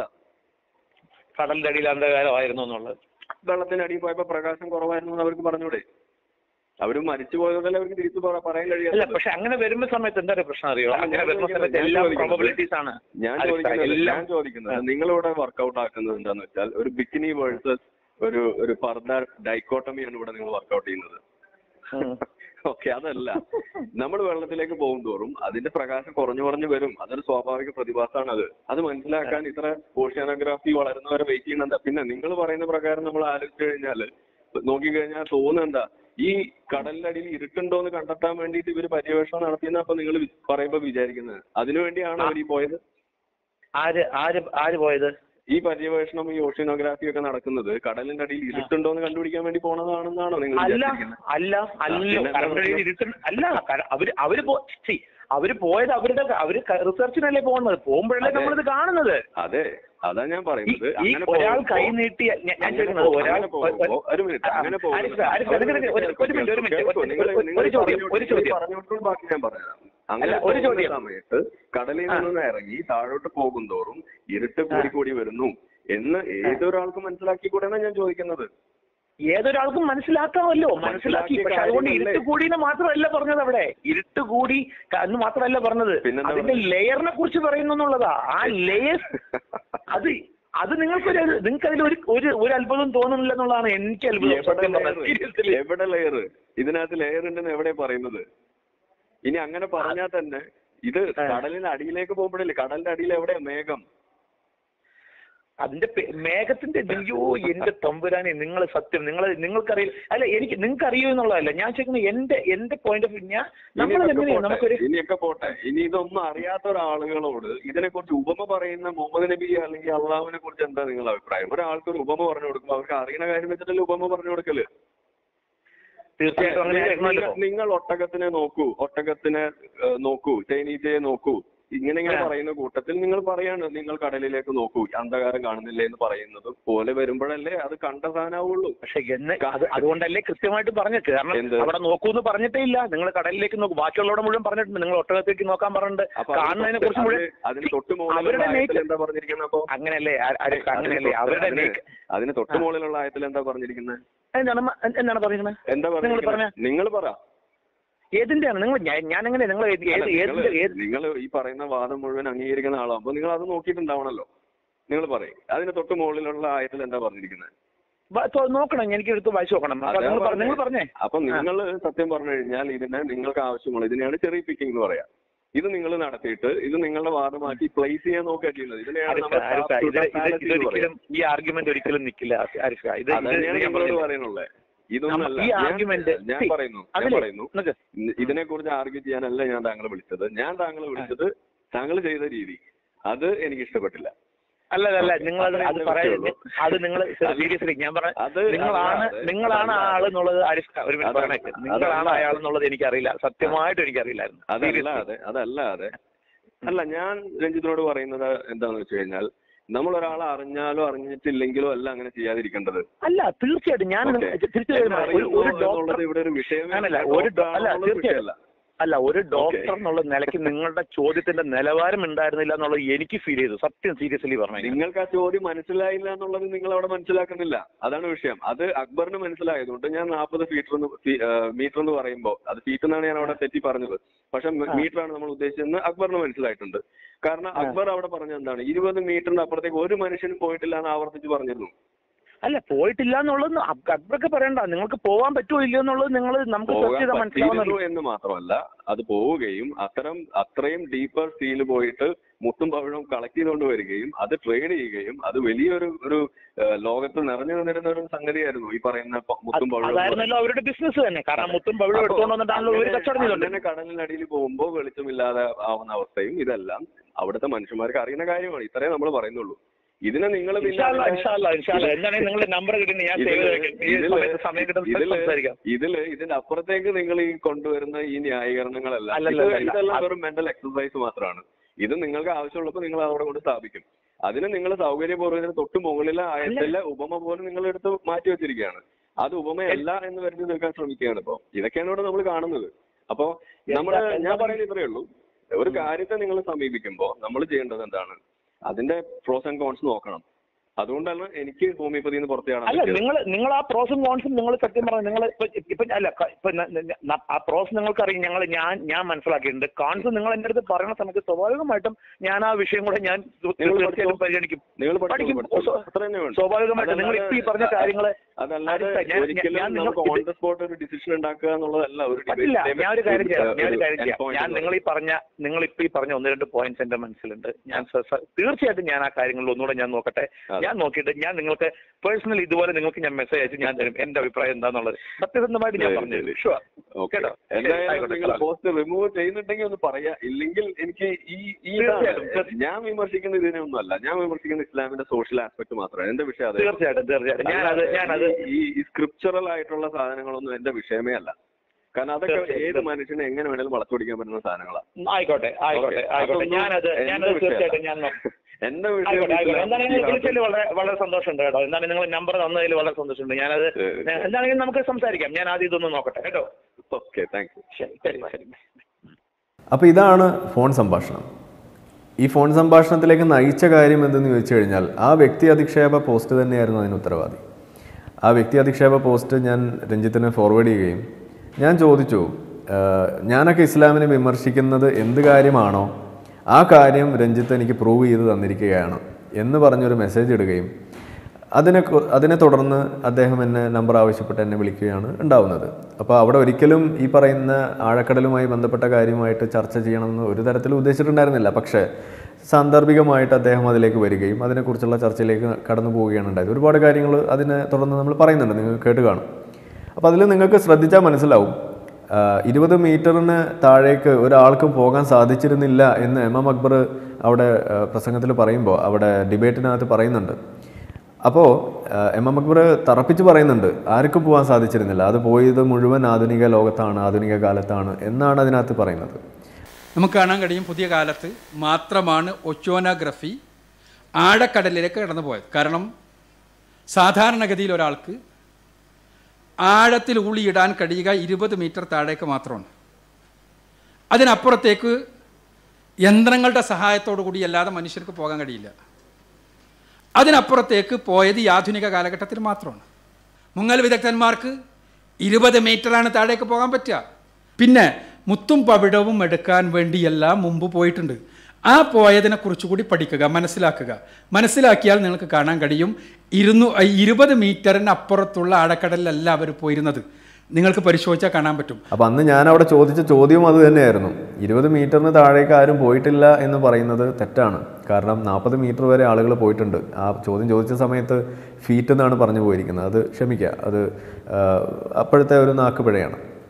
കടലിന്റെ അടിയിൽ അന്ധകാരമായിരുന്നു എന്നുള്ളത് വെള്ളത്തിന്റെ അടിയിൽ പോയപ്പോ പ്രകാശം കുറവായിരുന്നു എന്ന് അവർക്ക് പറഞ്ഞൂടെ അവര് മരിച്ചു പോയതല്ലേ അവർക്ക് തിരിച്ചു പറ- പറയാൻ അല്ല കഴിയാത്ത പക്ഷെ അങ്ങനെ വരുമ്പോ സമയത്ത് എന്താ ഒരു പ്രശ്നം അറിയോ അല്ല, അങ്ങനെ ഞാൻ വരുന്ന ചോദിക്കുന്നത് സമയത്ത് ഞാൻ എല്ലാം ചോദിക്കുന്നത് പ്രോബബിലിറ്റീസ് ആണ് ഞാൻ അല്ല, ചോദിക്കുന്നത് എല്ലാം- ഞാൻ ചോദിക്കുന്നത് നിങ്ങളിവിടെ വർക്കൗട്ട് ആക്കുന്നത് എന്താന്ന് വെച്ചാൽ ഒരു ബിക്കിനി വേഴ്സസ് ഒരു ഒരു പർദ ഡൈക്കോട്ടമിയാണ് ഇവിടെ നിങ്ങൾ വർക്കൗട്ട് ചെയ്യുന്നത് ഉം. ഓക്കെ അതല്ല നമ്മൾ വെള്ളത്തിലേക്ക് പോകും തോറും അതിന്റെ പ്രകാശം കുറഞ്ഞു കുറഞ്ഞു വരും അതൊരു സ്വാഭാവിക പ്രതിഭാസമാണ് അത് അത് മനസ്സിലാക്കാൻ ഇത്ര ഓഷ്യാനോഗ്രാഫി വളരുന്നവരെ വെയിറ്റ് ചെയ്യണണ്ട പിന്നെ നിങ്ങൾ പറയുന്ന പ്രകാരം നമ്മൾ ആലോചിച്ചു കഴിഞ്ഞാല് നോക്കിക്കഴിഞ്ഞാൽ തോന്നുന്നത് എന്താ ഈ കടലിന്റെ അടിയിൽ ഇരുട്ടുണ്ടോ എന്ന് കണ്ടെത്താൻ വേണ്ടിയിട്ട് ഇവര് പര്യവേഷണം നടത്തിയെന്ന് അപ്പൊ നിങ്ങൾ പറയുമ്പോ വിചാരിക്കുന്നത് അതിനുവേണ്ടിയാണ് അവർ ഈ പോയത് ആര് ആര് ആര് പോയത് ഈ പര്യവേഷണം ഈ ഓഷ്യനോഗ്രാഫി ഒക്കെ നടക്കുന്നത് കടലിന്റെ അടിയിൽ ഇരുട്ടുണ്ടോ എന്ന് കണ്ടുപിടിക്കാൻ വേണ്ടി പോണതാണെന്നാണോ നിങ്ങൾ അല്ല വിചാരിക്കുന്നത് അല്ല അല്ലല്ലോ പിന്നെ കടലിന്റെ അടിയിൽ ഇരുട്ട് അല്ല കര- അവര് അവര് പോ see, അവര് പോയത് അവരുടെ അവര് റിസർച്ചിനല്ലേ പോകുന്നത് പോകുമ്പോഴല്ലേ അതെ. നമ്മളിത് കാണുന്നത് അതെ അതാ ഞാൻ ഈ പറയുന്നത് ഈ അങ്ങനെ ഒരാൾ പോകുമ്പോ- കൈ നീട്ടി ഞാൻ- ഞാൻ അങ്ങനെ ചോദിക്കുന്നത് പോ- ഒരാൾ അങ്ങനെ പോകുമ്പോ- ഒരു മിനിറ്റ് അങ്ങനെ ആ, ആരിഫ്, ആരിഫ്, ഒരു മിനിറ്റ്, ഒരു- ഒരു മിനിറ്റ്, ഒരു മിനിറ്റ്, കേൾക്കൂ, ഒരു- നിങ്ങൾ- ഒരു- നിങ്ങൾ ഒരു ചോദ്യം, പറഞ്ഞോളൂ, ഒരു ചോദ്യം. പറഞ്ഞോളൂ, ബാക്കി ഞാൻ പറയാം അങ്ങനെ അല്ല, ഒരു പോകുന്ന ചോദ്യം. സമയത്ത് കടലിൽ നിന്ന് ഇറങ്ങി താഴോട്ട് പോകുന്തോറും ഇരുട്ട് കൂടി കൂടി വരുന്നു എന്ന് ഏതൊരാൾക്കും മനസ്സിലാക്കി കൂടെ ഞാൻ ചോദിക്കുന്നത് ഏതൊരാൾക്കും മനസ്സിലാക്കാമല്ലോ മനസ്സിലാക്കി മനസ്സിലാക്കിയ പക്ഷെ അതുകൊണ്ട് കാര്യമല്ലേ? ഇരുട്ട് കൂടിന്ന് മാത്രമല്ല പറഞ്ഞത് അവിടെ ഇരുട്ട് കൂടി ക- എന്ന് മാത്രമല്ല പറഞ്ഞത് പിന്നെന്താ അതിന്റെ പറഞ്ഞത്? ലെയറിനെ കുറിച്ച് പറയുന്നു എന്നുള്ളതാ ആ ലെയർ അത് അത് നിങ്ങൾക്കൊരു നിങ്ങൾക്ക് അതിൽ ഒരു ഒരു ഒരു അത്ഭുതം തോന്നുന്നില്ല എന്നുള്ളതാണ് എനിക്ക് അത്ഭുതം എവിടെ സത്യം പറഞ്ഞാൽ ലെയർ Seriously. എവിടെ ലെയർ ഇതിനകത്ത് ലെയർ ഉണ്ടെന്ന് എവിടെ പറയുന്നത് ഇനി അങ്ങനെ പറഞ്ഞാൽ തന്നെ ഇത് ആ. കടലിന് അടിയിലേക്ക് പോകുമ്പോഴല്ലേ കടലിന്റെ അടിയിൽ എവിടെയാ മേഘം അതിന്റെ പേ- മേഘത്തിന്റെ അയ്യോ എന്റെ തമ്പുരാനെ നിങ്ങൾ സത്യം നിങ്ങൾ നിങ്ങൾക്കറിയില്ല അല്ല എനിക്ക് നിങ്ങൾക്ക് അറിയൂ എന്നുള്ളതല്ല ഞാൻ ചോദിക്കുന്നത് എന്റെ എന്റെ പോയിന്റ് ഓഫ് വ്യൂ ഞാൻ നമ്മൾ ഇനിയൊക്കെ എങ്ങനെയാ പോട്ടെ, നമുക്കൊരു ഇനിയൊക്കെ പോട്ടെ ഇനി ഇതൊന്നും അറിയാത്ത ഒരാളുകളോട് ഇതിനെ കുറിച്ച് ഉപമ പറയുന്ന മുഹമ്മദ് നബി അല്ലെങ്കിൽ അള്ളാഹുവിനെ കുറിച്ച് എന്താ നിങ്ങളുടെ അഭിപ്രായം ഒരാൾക്ക് ഒരു ഉപമ പറഞ്ഞു കൊടുക്കുമ്പോൾ അവർക്ക് അറിയുന്ന കാര്യം വെച്ചിട്ടല്ലേ ഉപമ പറഞ്ഞു കൊടുക്കല് തീർച്ചയായിട്ടും അങ്ങനെ നിങ്ങൾ- ആയിരിക്കണമല്ലോ നിങ്ങൾ ഒട്ടകത്തിനെ നോക്കൂ ഒട്ടകത്തിനെ ഏഹ്, നോക്കൂ തേനീച്ചയെ നോക്കൂ ഇങ്ങനെ ഇങ്ങനെ ആ. പറയുന്ന കൂട്ടത്തിൽ നിങ്ങൾ പറയാണ് നിങ്ങൾ കടലിലേക്ക് നോക്കൂ അന്ധകാരം കാണുന്നില്ലേ എന്ന് പറയുന്നത് പോലെ വരുമ്പോഴല്ലേ അത് കണ്ട സാധനമാവുള്ളൂ പക്ഷെ എന്ന് അത് അതുകൊണ്ടല്ലേ കൃത്യമായിട്ട് പറഞ്ഞത് കാരണം എന്ത്? അവിടെ നോക്കൂന്ന് പറഞ്ഞിട്ടേ ഇല്ല നിങ്ങൾ കടലിലേക്ക് നോക്കൂ ബാക്കിയുള്ളവടെ മുഴുവൻ പറഞ്ഞിട്ടുണ്ട് നിങ്ങൾ ഒട്ടകത്തേക്ക് നോക്കാൻ പറഞ്ഞിട്ടുണ്ട് അപ്പൊ അതിന് കാണുന്നതിനെ തൊട്ട് കുറിച്ച് മുഴുവൻ അതിന് അതിന് തൊട്ട് മുകളിലുള്ള അവരുടെ ആയത്തിൽ nature- എന്താ പറഞ്ഞിരിക്കുന്നത് അപ്പൊ അങ്ങനെയല്ലേ ആ- ആ- അതിന് അങ്ങനെയല്ലേ തൊട്ട് അവരുടെ അതിന് nature- അതിന് തൊട്ട് മുകളിലുള്ള ആയത്തിൽ എന്താ പറഞ്ഞിരിക്കുന്നത് എന്താണ് മ- എന്താണ് പറയുന്നത് എന്താ നിങ്ങൾ പറഞ്ഞിരിക്കുന്നത് നിങ്ങൾ പറ ഏതിന്റെയാണ് നിങ്ങൾ ഞാൻ- ഞാൻ എങ്ങനെ നിങ്ങൾ ഏത് ഏത് ഏതിന്റെ ഏത് നിങ്ങൾ ഈ പറയുന്ന വാദം മുഴുവൻ അംഗീകരിക്കുന്ന ആളാകുമ്പോ നിങ്ങൾ അത് നോക്കിയിട്ടുണ്ടാവണല്ലോ നിങ്ങൾ പറയും അതിന് തൊട്ട് മുകളിലുള്ള ആയത്തിൽ എന്താ പറഞ്ഞിരിക്കുന്നത് വ- തൊ- നോക്കണം എനിക്ക് എടുത്ത് വായിച്ചു നോക്കണം അപ്പൊ അതാ നിങ്ങൾ പറ- പറഞ്ഞേ. നിങ്ങൾ പറഞ്ഞേ അപ്പൊ നിങ്ങൾ സത്യം പറഞ്ഞു കഴിഞ്ഞാൽ ഇതിനെ നിങ്ങൾക്ക് ആവശ്യമുള്ള ഇതിനെയാണ് ചെറിയ പിക്കിംഗ് എന്ന് പറയാം ഇത് നിങ്ങൾ നടത്തിയിട്ട് ഇത് നിങ്ങളുടെ വാദമാക്കി പ്ലേസ് ചെയ്യാൻ നോക്കുക ചെയ്യുന്നത് ഇതിനെയാണ് ആരിഫ, നമ്മൾ ആരിഫ, fallacy ഇത് ഇത് എന്ന് പറയാം. ഇതൊരിക്കലും ഈ ആർഗ്യുമെന്റ് ഒരിക്കലും നിക്കില്ല ആരിഫ ഇത് അത് ഇത് തന്നെയാണ് ഞാൻ നിങ്ങളോട് പറഞ്ഞില്ലേ? പറയാനുള്ളത് ഇതൊന്നല്ല ഈ ഞാൻ- argument- ഞാൻ see, പറയുന്നു ഞാൻ അതിലെ- പറയുന്നു നിക്ക്. ഇതിനെ കുറിച്ച് ആർഗ്യൂ ചെയ്യാനല്ല ഞാൻ താങ്കളെ വിളിച്ചത് ഞാൻ താങ്കളെ വിളിച്ചത് താങ്കൾ ചെയ്ത രീതി അത് എനിക്ക് ഇഷ്ടപ്പെട്ടില്ല അല്ല അല്ല നിങ്ങൾ അത് അത് അത്രേ പറയാൻ ഉള്ളൂ. അത് നിങ്ങൾ സീരിയസ്ലി ഞാൻ പറഞ്ഞ അത് നിങ്ങളാണ് അതല്ലാതെ- നിങ്ങളാണ് ആ ആള് എന്നുള്ളത് അരിഷ്ട ഒരു മിനിറ്റ് അതല്ല- പറയണേ നിങ്ങളാണ് അതല്ല- അയാൾ എന്നുള്ളത് എനിക്കറിയില്ല സത്യമായിട്ടും എനിക്കറിയില്ലായിരുന്നു Seriously. അതല്ലാതെ അതല്ലാതെ അല്ല ഞാൻ രഞ്ജിത്തിനോട് പറയുന്നത് എന്താന്ന് വെച്ച് കഴിഞ്ഞാൽ നമ്മൾ ഒരാളെ അറിഞ്ഞാലോ അറിഞ്ഞിട്ടില്ലെങ്കിലോ അല്ല അങ്ങനെ ചെയ്യാതിരിക്കേണ്ടത് അല്ല തീർച്ചയായിട്ടും ഞാൻ ഓക്കേ. തിരിച്ചു എന്നെ വരുന്നത് ഒരു അറിയുന്നു ഒരു ഡോക്ടർ എന്നുള്ളത് ഇവിടെ ഒരു വിഷയമേ അങ്ങനല്ല, അല്ല. ഒരു ഡോ- ഡോക്ടർ അല്ല, ആണെന്നുള്ളത് തീർച്ചയായും. വിഷയമല്ല. അല്ല ഒരു ഡോക്ടർ എന്നുള്ള നിലയ്ക്ക് നിങ്ങളുടെ ചോദ്യത്തിന്റെ നിലവാരം ഉണ്ടായിരുന്നില്ല എന്നുള്ളത് എനിക്ക് ഫീൽ ചെയ്തു സത്യം സീരിയസ്ലി പറഞ്ഞു നിങ്ങൾക്ക് ആ ചോദ്യം മനസ്സിലായില്ല എന്നുള്ളത് നിങ്ങൾ അവിടെ മനസ്സിലാക്കുന്നില്ല അതാണ് വിഷയം അത് അക്ബറിന് മനസ്സിലായതുകൊണ്ട് ഞാൻ നാൽപ്പത് ഫീറ്റർ എന്ന് മീറ്റർ എന്ന് പറയുമ്പോൾ അത് ഫീറ്റ് എന്നാണ് ഞാൻ അവിടെ തെറ്റി പറഞ്ഞത് പക്ഷെ മീറ്റർ ആണ് നമ്മൾ ഉദ്ദേശിച്ചതെന്ന് അക്ബറിന് മനസ്സിലായിട്ടുണ്ട് കാരണം അക്ബർ അവിടെ പറഞ്ഞത് എന്താണ് ഇരുപത് മീറ്ററിന് അപ്പുറത്തേക്ക് ഒരു മനുഷ്യനും പോയിട്ടില്ല എന്ന് ആവർത്തിച്ച് പറഞ്ഞിരുന്നു അല്ല പോയിട്ടില്ല എന്നുള്ളത് അക്ബറൊക്കെ പറയണ്ട നിങ്ങൾക്ക് പോവാൻ പറ്റുമോ ഇല്ലയോ എന്നുള്ളത് നിങ്ങൾ നമുക്ക് സെർച്ച് പോകാൻ ചെയ്താൽ പറ്റിയിരുന്നു മനസ്സിലാവുന്നല്ലോ എന്ന് മാത്രമല്ല അത് പോവുകയും അത്തരം അത്രയും ഡീപ്പർ സീൽ പോയിട്ട് മുത്തും പവിഴവും കളക്ട് ചെയ്തുകൊണ്ട് വരികയും അത് ട്രേഡ് ചെയ്യുകയും അത് വലിയൊരു ഒരു ഏഹ്, ലോകത്ത് നിറഞ്ഞു നിന്നിരുന്ന ഒരു സംഗതിയായിരുന്നു ഈ പറയുന്ന പ- മുത്തും പവിഴവും എന്ന് അതായിരുന്നല്ലോ അവരുടെ ബിസിനസ് തന്നെ കാരണം മുത്തും പവിഴും അപ്പോ എടുത്തുകൊണ്ട് വന്നിട്ടാണല്ലോ ഒരു അങ്ങനെ- കച്ചവടം ചെയ്തോണ്ട് അങ്ങനെ കടലിനടിയിൽ പോകുമ്പോൾ വെളിച്ചമില്ലാതെ ആവുന്ന അവസ്ഥയും ഇതെല്ലാം അവിടുത്തെ മനുഷ്യന്മാർക്ക് അറിയുന്ന കാര്യമാണ് ഇത്രേ നമ്മൾ പറയുന്നുള്ളൂ ഇതിനെ നിങ്ങൾ ഇൻഷാല്ലാ, ഇൻഷാല്ലാ, ഇൻഷാല്ലാ. എന്താണെങ്കിൽ നിങ്ങളുടെ നമ്പർ കിട്ടുന്ന ഞാൻ സേവ് ചെയ്ത് വെക്കാം. ഈ സമയത്ത് സമയം കിട്ടുന്ന ഇതില് സംസാരിക്കാം ഇതില് ഇതിന്റെ അപ്പുറത്തേക്ക് നിങ്ങൾ ഈ കൊണ്ടുവരുന്ന ഈ ന്യായീകരണങ്ങളല്ല അല്ലല്ല, ഇത് അല്ല. ഇതെല്ലാം വെറും മെന്റൽ എക്സസൈസ് മാത്രമാണ് ഇത് നിങ്ങൾക്ക് ആവശ്യമുള്ളപ്പോൾ നിങ്ങൾ അവിടെ കൊണ്ട് സ്ഥാപിക്കും അതിന് നിങ്ങൾ സൗകര്യപൂർവ്വം ഇതിന് തൊട്ട് മുകളിലെ ആയത്തിലെ ഉപമ പോലും നിങ്ങൾ എടുത്ത് മാറ്റി വെച്ചിരിക്കുകയാണ് അത് ഉപമയല്ല എന്ന് വരുത്തി നിൽക്കാൻ ശ്രമിക്കുകയാണ് ഇപ്പൊ ഇതൊക്കെയാണ് ഇവിടെ നമ്മൾ കാണുന്നത് അപ്പോ നമ്മുടെ എന്താ- ഞാൻ പറയുന്നത് ഇത്രയേ ഉള്ളൂ ഒരു കാര്യത്തെ നിങ്ങൾ സമീപിക്കുമ്പോൾ നമ്മൾ ചെയ്യേണ്ടത് എന്താണ് അതിന്റെ പ്രോസ് ആൻഡ് കോൺസ് നോക്കണം അതുകൊണ്ടാണ് എനിക്ക് ഹോമിയോപ്പതിയിൽ നിന്ന് പുറത്തു കാണാൻ അല്ല പറ്റിയത്. നിങ്ങൾ നിങ്ങൾ ആ പ്രോസും കോൺസും നിങ്ങൾ സത്യം പറഞ്ഞു നിങ്ങൾ ഇപ്പൊ ഇപ്പൊ അല്ല ക- ഇപ്പൊ ന- ന- ന- ആ പ്രോസ് നിങ്ങൾക്ക് അറിയാം ഞങ്ങൾ ഞാൻ ഞാൻ മനസ്സിലാക്കിയിട്ടുണ്ട് കോൺസ് നിങ്ങൾ എന്റെ അടുത്ത് പറയുന്ന സമയത്ത് സ്വാഭാവികമായിട്ടും ഞാൻ ആ വിഷയം കൂടെ ഞാൻ നിങ്ങൾ തീർച്ചയായിട്ടും പരിഗണിക്കും നിങ്ങൾ പഠിക്കും. പഠിക്കും സ്വ- അത്ര തന്നെ വേണം സ്വാഭാവികമായിട്ടും നിങ്ങൾ ഇപ്പൊ ഈ പറഞ്ഞ കാര്യങ്ങള് അതല്ലാതെ അടുത്ത ഞാൻ- ഒരിക്കലും ഞാൻ നമുക്ക് നിങ്ങൾ ഓൺ ഇത് ദ സ്പോട്ട് ഒരു ഡിസിഷൻ ഉണ്ടാക്കുക എന്നുള്ളതല്ല ഒരു പറ്റില്ല debate- ഞാൻ ഒരു കാര്യം ചെയ്യാം ഞാൻ ഒരു ഒരു കാര്യം ചെയ്യാം endpoint ഞാൻ എന്ന് നിങ്ങൾ ഈ പറഞ്ഞ നിങ്ങൾ ഇപ്പൊ ഈ പറഞ്ഞ ഒന്ന് രണ്ട് പോയിന്റ്സ് എന്റെ മനസ്സിലുണ്ട് ഞാൻ സ- സ- തീർച്ചയായിട്ടും ഞാൻ ആ കാര്യങ്ങളിൽ ഒന്നുകൂടെ ഞാൻ നോക്കട്ടെ അതെ. ഞാൻ നോക്കിയിട്ട് ഞാൻ നിങ്ങൾക്ക് പേഴ്സണലി ഇതുപോലെ നിങ്ങൾക്ക് ഞാൻ മെസ്സേജ് അയച്ച് ഞാൻ തരും എന്റെ അഭിപ്രായം എന്താന്നുള്ളത് സത്യസന്ധമായിട്ട് ഞാൻ ശരി, പറഞ്ഞു ശരി. Sure Okay. കേട്ടോ? എന്തായാലും ആയിക്കോട്ടെ, നിങ്ങൾ സലാം. പോസ്റ്റ് റിമൂവ് ചെയ്യുന്നുണ്ടെങ്കിൽ ഒന്ന് പറയാ ഇല്ലെങ്കിൽ എനിക്ക് ഈ ഈ തീർച്ചയായിട്ടും, ഇതാണ്. തീർച്ചയായും. ഞാൻ വിമർശിക്കുന്ന ഇതിനൊന്നും അല്ല ഞാൻ വിമർശിക്കുന്ന ഇസ്ലാമിന്റെ സോഷ്യൽ ആസ്പെക്ട് മാത്രമാണ് എന്റെ വിഷയം അതെ തീർച്ചയായിട്ടും തീർച്ചയായിട്ടും ഞാനത് ഞാനത് ഈ സ്ക്രിപ്ചറൽ ആയിട്ടുള്ള സാധനങ്ങളൊന്നും എന്റെ വിഷയമേ അല്ല കാരണം അതൊക്കെ തീർച്ചയായും, ഏത് മനുഷ്യനെ എങ്ങനെ വേണേലും വളച്ചൊടിക്കാൻ പറ്റുന്ന സാധനങ്ങളാണ് ആയിക്കോട്ടെ ആയിക്കോട്ടെ Okay. ആയിക്കോട്ടെ അതൊന്നും ഞാനത് എന്റെ ഞാനത് വിഷയമല്ല. തീർച്ചയായിട്ടും ഞാൻ നോക്കാം എന്റെ ആയിക്കോട്ടെ ആയിക്കോട്ടെ വിഷയം എന്താണെങ്കിൽ നിങ്ങൾ വിളിച്ചതിൽ വളരെ വളരെ സന്തോഷമുണ്ട് കേട്ടോ എന്താണ് നിങ്ങൾ നമ്പർ തന്നതിൽ വളരെ സന്തോഷമുണ്ട് ഞാനത് ശരി. എന്താണെങ്കിലും നമുക്ക് സംസാരിക്കാം ഞാൻ ആദ്യം ഇതൊന്ന് നോക്കട്ടെ കേട്ടോ ഓക്കെ താങ്ക് യു ശരി ശരി ശരി അപ്പോൾ ഇതാണ് ഫോൺ സംഭാഷണം ഈ ഫോൺ സംഭാഷണത്തിലേക്ക് നയിച്ച കാര്യം എന്തെന്ന് ചോദിച്ചു കഴിഞ്ഞാൽ ആ വ്യക്തി അധിക്ഷേപ പോസ്റ്റ് തന്നെയായിരുന്നു അതിന് ഉത്തരവാദി ആ വ്യക്തി അധിക്ഷേപ പോസ്റ്റ് ഞാൻ രഞ്ജിത്തിന് ഫോർവേഡ് ചെയ്യുകയും ഞാൻ ചോദിച്ചു "ആഹ്, ഞാനൊക്കെ ഇസ്ലാമിനെ വിമർശിക്കുന്നത് എന്ത് കാര്യമാണോ ആ കാര്യം രഞ്ജിത്ത് എനിക്ക് പ്രൂവ് ചെയ്ത് തന്നിരിക്കുകയാണ് എന്ന് പറഞ്ഞൊരു മെസ്സേജ് ഇടുകയും അതിനെ കു- അതിനെ തുടർന്ന് അദ്ദേഹം എന്നെ നമ്പർ ആവശ്യപ്പെട്ട് എന്നെ വിളിക്കുകയാണ് ഉണ്ടാവുന്നത് അപ്പോൾ അവിടെ ഒരിക്കലും ഈ പറയുന്ന ആഴക്കടലുമായി ബന്ധപ്പെട്ട കാര്യമായിട്ട് ചർച്ച ചെയ്യണമെന്ന് ഒരു തരത്തിലും ഉദ്ദേശിച്ചിട്ടുണ്ടായിരുന്നില്ല പക്ഷേ സാന്ദർഭികമായിട്ട് അദ്ദേഹം അതിലേക്ക് വരികയും അതിനെക്കുറിച്ചുള്ള ചർച്ചയിലേക്ക് കടന്നു പോവുകയാണ് ഉണ്ടായത് ഒരുപാട് കാര്യങ്ങൾ അതിനെ തുടർന്ന് നമ്മൾ പറയുന്നുണ്ട് നിങ്ങൾ കേട്ട് കാണും അപ്പോൾ അതിൽ നിങ്ങൾക്ക് ശ്രദ്ധിച്ചാൽ മനസ്സിലാവും ഇരുപത് മീറ്ററിന് താഴേക്ക് ഒരാൾക്കും പോകാൻ സാധിച്ചിരുന്നില്ല എന്ന് എം എം അക്ബർ അവിടെ പ്രസംഗത്തിൽ പറയുമ്പോൾ അവിടെ ഡിബേറ്റിനകത്ത് പറയുന്നുണ്ട് അപ്പോൾ എം എം അക്ബർ തറപ്പിച്ച് പറയുന്നുണ്ട് ആർക്കും പോകാൻ സാധിച്ചിരുന്നില്ല അത് പോയത് മുഴുവൻ ആധുനിക ലോകത്താണ് ആധുനിക കാലത്താണ് എന്നാണ് അതിനകത്ത് പറയുന്നത് നമുക്ക് കാണാൻ കഴിയും പുതിയ കാലത്ത് മാത്രമാണ് ഒച്ചോനോഗ്രഫി ആഴക്കടലിലേക്ക് കടന്നു പോയത് കാരണം സാധാരണഗതിയിൽ ഒരാൾക്ക് ആഴത്തിൽ ഊളിയിടാൻ കഴിയുക ഇരുപത് മീറ്റർ താഴേക്ക് മാത്രമാണ് അതിനപ്പുറത്തേക്ക് യന്ത്രങ്ങളുടെ സഹായത്തോടു കൂടി അല്ലാതെ മനുഷ്യർക്ക് പോകാൻ കഴിയില്ല അതിനപ്പുറത്തേക്ക് പോയത് ഈ ആധുനിക കാലഘട്ടത്തിൽ മാത്രമാണ് മുങ്ങൽ വിദഗ്ധന്മാർക്ക് ഇരുപത് മീറ്ററാണ് താഴേക്ക് പോകാൻ പറ്റുക പിന്നെ മുത്തും പവിടവും എടുക്കാൻ വേണ്ടിയെല്ലാം മുമ്പ് പോയിട്ടുണ്ട് ആ പോയതിനെ കുറിച്ചുകൂടി പഠിക്കുക മനസ്സിലാക്കുക മനസ്സിലാക്കിയാൽ നിങ്ങൾക്ക് കാണാൻ കഴിയും ഇരുന്നു ഇരുപത് മീറ്ററിന് അപ്പുറത്തുള്ള ആഴക്കടലിലല്ല അവർ പോയിരുന്നത് നിങ്ങൾക്ക് പരിശോധിച്ചാൽ കാണാൻ പറ്റും അപ്പോൾ അന്ന് ഞാൻ അവിടെ ചോദിച്ച ചോദ്യവും അത് തന്നെയായിരുന്നു ഇരുപത് മീറ്ററിന് താഴേക്ക് ആരും പോയിട്ടില്ല എന്ന് പറയുന്നത് തെറ്റാണ് കാരണം നാൽപ്പത് മീറ്റർ വരെ ആളുകൾ പോയിട്ടുണ്ട് ആ ചോദ്യം ചോദിച്ച സമയത്ത് ഫീറ്റ് എന്നാണ് പറഞ്ഞു പോയിരിക്കുന്നത് അത് ക്ഷമിക്കുക അത് ആ, അപ്പോഴത്തെ ഒരു നാക്ക് പിഴയാണ്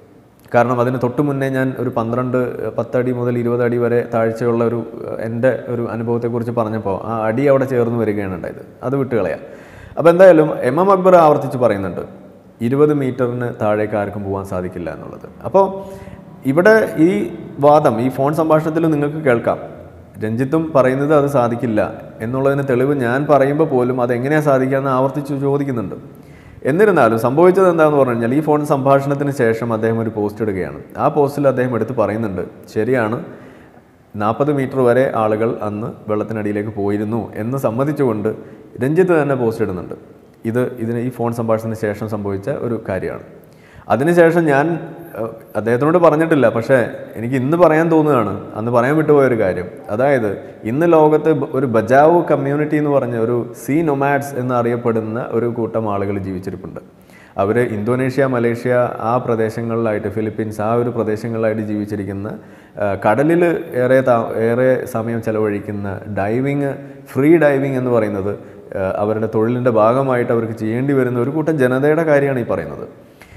കാരണം അതിന് തൊട്ട് മുന്നേ ഞാൻ ഒരു പന്ത്രണ്ട് പത്തടി മുതൽ ഇരുപത് അടി വരെ താഴ്ചയുള്ള ഒരു ഏഹ്, എൻ്റെ ഒരു അനുഭവത്തെക്കുറിച്ച് പറഞ്ഞപ്പോൾ ആ അടി അവിടെ ചേർന്ന് വരികയാണ് ഉണ്ടായത് അത് വിട്ടുകളയാം അപ്പോൾ എന്തായാലും എം എം അക്ബർ ആവർത്തിച്ച് പറയുന്നുണ്ട് ഇരുപത് മീറ്ററിന് താഴേക്ക് ആർക്കും പോകാൻ സാധിക്കില്ല എന്നുള്ളത് അപ്പോൾ ഇവിടെ ഈ വാദം ഈ ഫോൺ സംഭാഷണത്തിൽ നിങ്ങൾക്ക് കേൾക്കാം രഞ്ജിത്തും പറയുന്നത് അത് സാധിക്കില്ല എന്നുള്ളതിന് തെളിവ് ഞാൻ പറയുമ്പോൾ പോലും അത് എങ്ങനെയാണ് സാധിക്കുക എന്ന് ആവർത്തിച്ച് ചോദിക്കുന്നുണ്ട് എന്നിരുന്നാലും സംഭവിച്ചത് എന്താണെന്ന് പറഞ്ഞു കഴിഞ്ഞാൽ ഈ ഫോൺ സംഭാഷണത്തിന് ശേഷം അദ്ദേഹം ഒരു പോസ്റ്റ് ഇടുകയാണ് ആ പോസ്റ്റിൽ അദ്ദേഹം എടുത്ത് പറയുന്നുണ്ട് ശരിയാണ് നാൽപ്പത് മീറ്റർ വരെ ആളുകൾ അന്ന് വെള്ളത്തിനടിയിലേക്ക് പോയിരുന്നു എന്ന് സമ്മതിച്ചുകൊണ്ട് രഞ്ജിത്ത് തന്നെ പോസ്റ്റ് ഇടുന്നുണ്ട് ഇത് ഇതിന് ഈ ഫോൺ സംഭാഷണത്തിന് ശേഷം സംഭവിച്ച ഒരു കാര്യമാണ് അതിനുശേഷം ഞാൻ ഏഹ്, അദ്ദേഹത്തിനോട് പറഞ്ഞിട്ടില്ല പക്ഷേ എനിക്ക് ഇന്ന് പറയാൻ തോന്നുകയാണ് അന്ന് പറയാൻ വിട്ടുപോയ ഒരു കാര്യം അതായത് ഇന്ന് ലോകത്ത് ബ- ഒരു ബജാവു കമ്മ്യൂണിറ്റി എന്ന് പറഞ്ഞ ഒരു സീ നൊമാഡ്സ് എന്നറിയപ്പെടുന്ന ഒരു കൂട്ടം ആളുകൾ ജീവിച്ചിരിപ്പുണ്ട് അവർ ഇന്തോനേഷ്യ മലേഷ്യ ആ പ്രദേശങ്ങളിലായിട്ട് ഫിലിപ്പീൻസ് ആ ഒരു പ്രദേശങ്ങളിലായിട്ട് ജീവിച്ചിരിക്കുന്ന കടലിൽ ഏറെ താ- ഏറെ സമയം ചെലവഴിക്കുന്ന ഡൈവിങ് ഫ്രീ ഡൈവിങ് എന്ന് പറയുന്നത് ആ, അവരുടെ തൊഴിലിൻ്റെ ഭാഗമായിട്ട് അവർക്ക് ചെയ്യേണ്ടി വരുന്ന ഒരു കൂട്ടം ജനതയുടെ കാര്യമാണ് ഈ പറയുന്നത്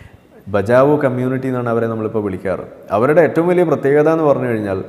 ബജാവു കമ്മ്യൂണിറ്റി എന്നാണ് അവരെ നമ്മളിപ്പോൾ വിളിക്കാറ് അവരുടെ ഏറ്റവും വലിയ പ്രത്യേകത എന്ന് പറഞ്ഞു കഴിഞ്ഞാൽ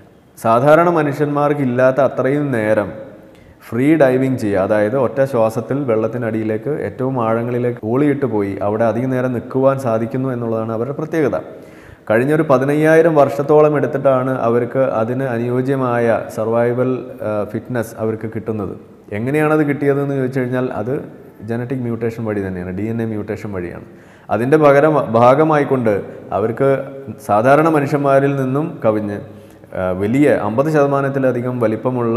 സാധാരണ മനുഷ്യന്മാർക്ക് ഇല്ലാത്ത അത്രയും നേരം ഫ്രീ ഡൈവിങ് ചെയ്യുക അതായത് ഒറ്റ ശ്വാസത്തിൽ വെള്ളത്തിനടിയിലേക്ക് ഏറ്റവും ആഴങ്ങളിലേക്ക് ഓളിയിട്ട് പോയി അവിടെ അധികം നേരം നിൽക്കുവാൻ സാധിക്കുന്നു എന്നുള്ളതാണ് അവരുടെ പ്രത്യേകത കഴിഞ്ഞൊരു പതിനയ്യായിരം വർഷത്തോളം എടുത്തിട്ടാണ് അവർക്ക് അതിന് അനുയോജ്യമായ സർവൈവൽ ഫിറ്റ്നസ് അവർക്ക് കിട്ടുന്നത് എങ്ങനെയാണത് കിട്ടിയതെന്ന് ചോദിച്ചു കഴിഞ്ഞാൽ അത് ജനറ്റിക് മ്യൂട്ടേഷൻ വഴി തന്നെയാണ് ഡി എൻ എ മ്യൂട്ടേഷൻ വഴിയാണ് അതിൻ്റെ പകരം ഭാഗമായിക്കൊണ്ട് അവർക്ക് സാധാരണ മനുഷ്യന്മാരിൽ നിന്നും കവിഞ്ഞ് ആ, വലിയ അമ്പത് ശതമാനത്തിലധികം വലിപ്പമുള്ള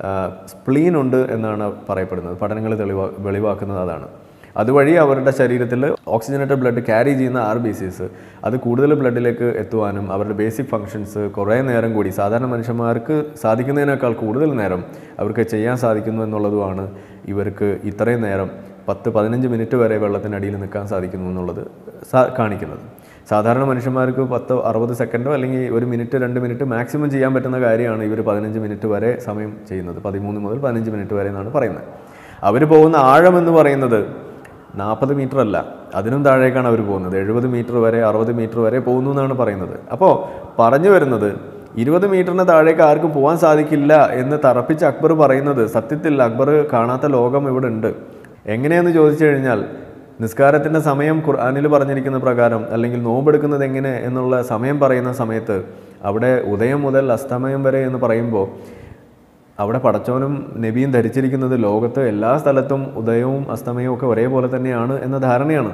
സ്പ്ലീൻ ഉണ്ട് എന്നാണ് പറയപ്പെടുന്നത് പഠനങ്ങൾ തെളിവാ വെളിവാക്കുന്നത് അതാണ് അതുവഴി അവരുടെ ശരീരത്തിൽ ഓക്സിജനേറ്റഡ് ബ്ലഡ് ക്യാരി ചെയ്യുന്ന ആർ ബി സിസ് അത് കൂടുതൽ ബ്ലഡിലേക്ക് എത്തുവാനും അവരുടെ ബേസിക് ഫങ്ഷൻസ് കുറേ നേരം കൂടി സാധാരണ മനുഷ്യന്മാർക്ക് സാധിക്കുന്നതിനേക്കാൾ കൂടുതൽ നേരം അവർക്ക് ചെയ്യാൻ സാധിക്കുന്നു എന്നുള്ളതുമാണ് ഇവർക്ക് ഇത്രയും നേരം പത്ത് പതിനഞ്ച് മിനിറ്റ് വരെ വെള്ളത്തിനടിയിൽ നിൽക്കാൻ സാധിക്കുന്നു എന്നുള്ളത് സാ- കാണിക്കുന്നത് സാധാരണ മനുഷ്യന്മാർക്ക് പത്ത് അറുപത് സെക്കൻഡോ അല്ലെങ്കിൽ ഒരു മിനിറ്റ് രണ്ട് മിനിറ്റ് മാക്സിമം ചെയ്യാൻ പറ്റുന്ന കാര്യമാണ് ഇവർ പതിനഞ്ച് മിനിറ്റ് വരെ സമയം ചെയ്യുന്നത് പതിമൂന്ന് മുതൽ പതിനഞ്ച് മിനിറ്റ് വരെ എന്നാണ് പറയുന്നത് അവർ പോകുന്ന ആഴം എന്ന് പറയുന്നത് നാൽപ്പത് മീറ്റർ അല്ല അതിനും താഴേക്കാണ് അവർ പോകുന്നത് എഴുപത് മീറ്റർ വരെ അറുപത് മീറ്റർ വരെ പോകുന്നു എന്നാണ് പറയുന്നത് അപ്പോൾ പറഞ്ഞു വരുന്നത് ഇരുപത് മീറ്ററിന് താഴേക്ക് ആർക്കും പോകാൻ സാധിക്കില്ല എന്ന് തറപ്പിച്ച് അക്ബർ പറയുന്നത് സത്യത്തിൽ അക്ബർ കാണാത്ത ലോകം ഇവിടെ ഉണ്ട് എങ്ങനെയെന്ന് ചോദിച്ചു കഴിഞ്ഞാൽ നിസ്കാരത്തിൻ്റെ സമയം ഖുർആാനിൽ പറഞ്ഞിരിക്കുന്ന പ്രകാരം അല്ലെങ്കിൽ നോമ്പെടുക്കുന്നത് എങ്ങനെ എന്നുള്ള സമയം പറയുന്ന സമയത്ത് അവിടെ ഉദയം മുതൽ അസ്തമയം വരെ എന്ന് പറയുമ്പോൾ അവിടെ പടച്ചോനും നബിയും ധരിച്ചിരിക്കുന്നത് ലോകത്ത് എല്ലാ സ്ഥലത്തും ഉദയവും അസ്തമയവും ഒക്കെ ഒരേപോലെ തന്നെയാണ് എന്ന ധാരണയാണ്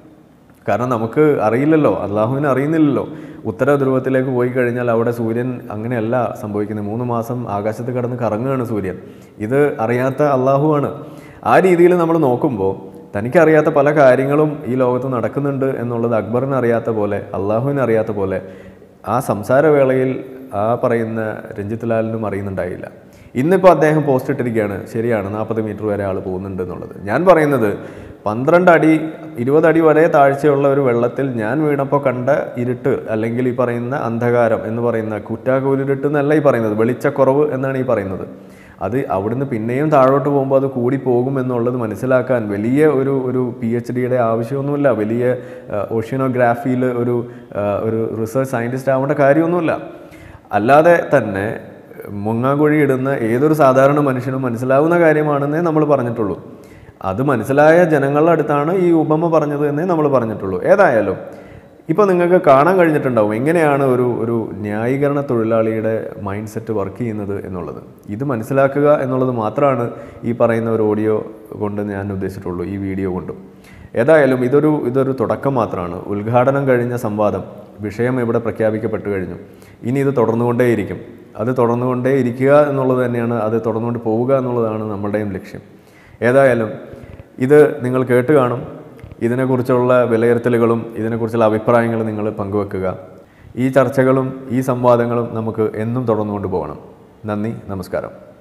കാരണം നമുക്ക് അറിയില്ലല്ലോ അള്ളാഹുവിനെ അറിയുന്നില്ലല്ലോ ഉത്തര ധ്രുവത്തിലേക്ക് പോയി കഴിഞ്ഞാൽ അവിടെ സൂര്യൻ അങ്ങനെയല്ല സംഭവിക്കുന്നത് മൂന്ന് മാസം ആകാശത്ത് കിടന്ന് കറങ്ങുകയാണ് സൂര്യൻ ഇത് അറിയാത്ത അള്ളാഹുവാണ് ആ രീതിയിൽ നമ്മൾ നോക്കുമ്പോൾ തനിക്കറിയാത്ത പല കാര്യങ്ങളും ഈ ലോകത്ത് നടക്കുന്നുണ്ട് എന്നുള്ളത് അക്ബറിന് അറിയാത്ത പോലെ അള്ളാഹുവിനെ അറിയാത്ത പോലെ ആ സംസാരവേളയിൽ ആ പറയുന്ന രഞ്ജിത്ത് ലാലിനും അറിയുന്നുണ്ടായില്ല ഇന്നിപ്പോൾ അദ്ദേഹം പോസ്റ്റ് ഇട്ടിരിക്കുകയാണ് ശരിയാണ് നാൽപ്പത് മീറ്റർ വരെ ആൾ പോകുന്നുണ്ട് എന്നുള്ളത് ഞാൻ പറയുന്നത് പന്ത്രണ്ട് അടി ഇരുപത് അടി വരെ താഴ്ചയുള്ള ഒരു വെള്ളത്തിൽ ഞാൻ വീണപ്പോൾ കണ്ട ഇരുട്ട് അല്ലെങ്കിൽ ഈ പറയുന്ന അന്ധകാരം എന്ന് പറയുന്ന കുറ്റാകൂരിട്ട് എന്നല്ല ഈ പറയുന്നത് വെളിച്ചക്കുറവ് എന്നാണ് ഈ പറയുന്നത് അത് അവിടുന്ന് പിന്നെയും താഴോട്ട് പോകുമ്പോൾ അത് കൂടി പോകും എന്നുള്ളത് മനസ്സിലാക്കാൻ വലിയ ഒരു ഒരു പി എച്ച് ഡിയുടെ ആവശ്യമൊന്നുമില്ല വലിയ ഓഷ്യനോഗ്രാഫിയിൽ ഒരു ആ, ഒരു റിസർച്ച് സയൻറ്റിസ്റ്റ് ആവേണ്ട കാര്യമൊന്നുമില്ല അല്ലാതെ തന്നെ മുങ്ങാകുഴി ഇടുന്ന ഏതൊരു സാധാരണ മനുഷ്യനും മനസ്സിലാവുന്ന കാര്യമാണെന്നേ നമ്മൾ പറഞ്ഞിട്ടുള്ളൂ അത് മനസ്സിലായ ജനങ്ങളുടെ അടുത്താണ് ഈ ഉപമ പറഞ്ഞത് എന്നേ നമ്മൾ പറഞ്ഞിട്ടുള്ളൂ ഏതായാലും ഇപ്പോൾ നിങ്ങൾക്ക് കാണാൻ കഴിഞ്ഞിട്ടുണ്ടാവും എങ്ങനെയാണ് ഒരു ഒരു ന്യായീകരണ തൊഴിലാളിയുടെ മൈൻഡ് സെറ്റ് വർക്ക് ചെയ്യുന്നത് എന്നുള്ളത് ഇത് മനസ്സിലാക്കുക എന്നുള്ളത് മാത്രമാണ് ഈ പറയുന്ന ഒരു ഓഡിയോ കൊണ്ട് ഞാൻ ഉദ്ദേശിച്ചിട്ടുള്ളൂ ഈ വീഡിയോ കൊണ്ടും ഏതായാലും ഇതൊരു ഇതൊരു തുടക്കം മാത്രമാണ് ഉദ്ഘാടനം കഴിഞ്ഞ സംവാദം വിഷയം ഇവിടെ പ്രഖ്യാപിക്കപ്പെട്ടു കഴിഞ്ഞു ഇനി ഇത് തുടർന്നുകൊണ്ടേയിരിക്കും അത് തുടർന്നുകൊണ്ടേ ഇരിക്കുക എന്നുള്ളത് തന്നെയാണ് അത് തുടർന്നുകൊണ്ട് പോവുക എന്നുള്ളതാണ് നമ്മളുടെയും ലക്ഷ്യം ഏതായാലും ഇത് നിങ്ങൾ കേട്ട് കാണും ഇതിനെക്കുറിച്ചുള്ള വിലയിരുത്തലുകളും ഇതിനെക്കുറിച്ചുള്ള അഭിപ്രായങ്ങളും നിങ്ങൾ പങ്കുവെക്കുക ഈ ചർച്ചകളും ഈ സംവാദങ്ങളും നമുക്ക് എന്നും തുടർന്നുകൊണ്ട് പോകണം നന്ദി നമസ്കാരം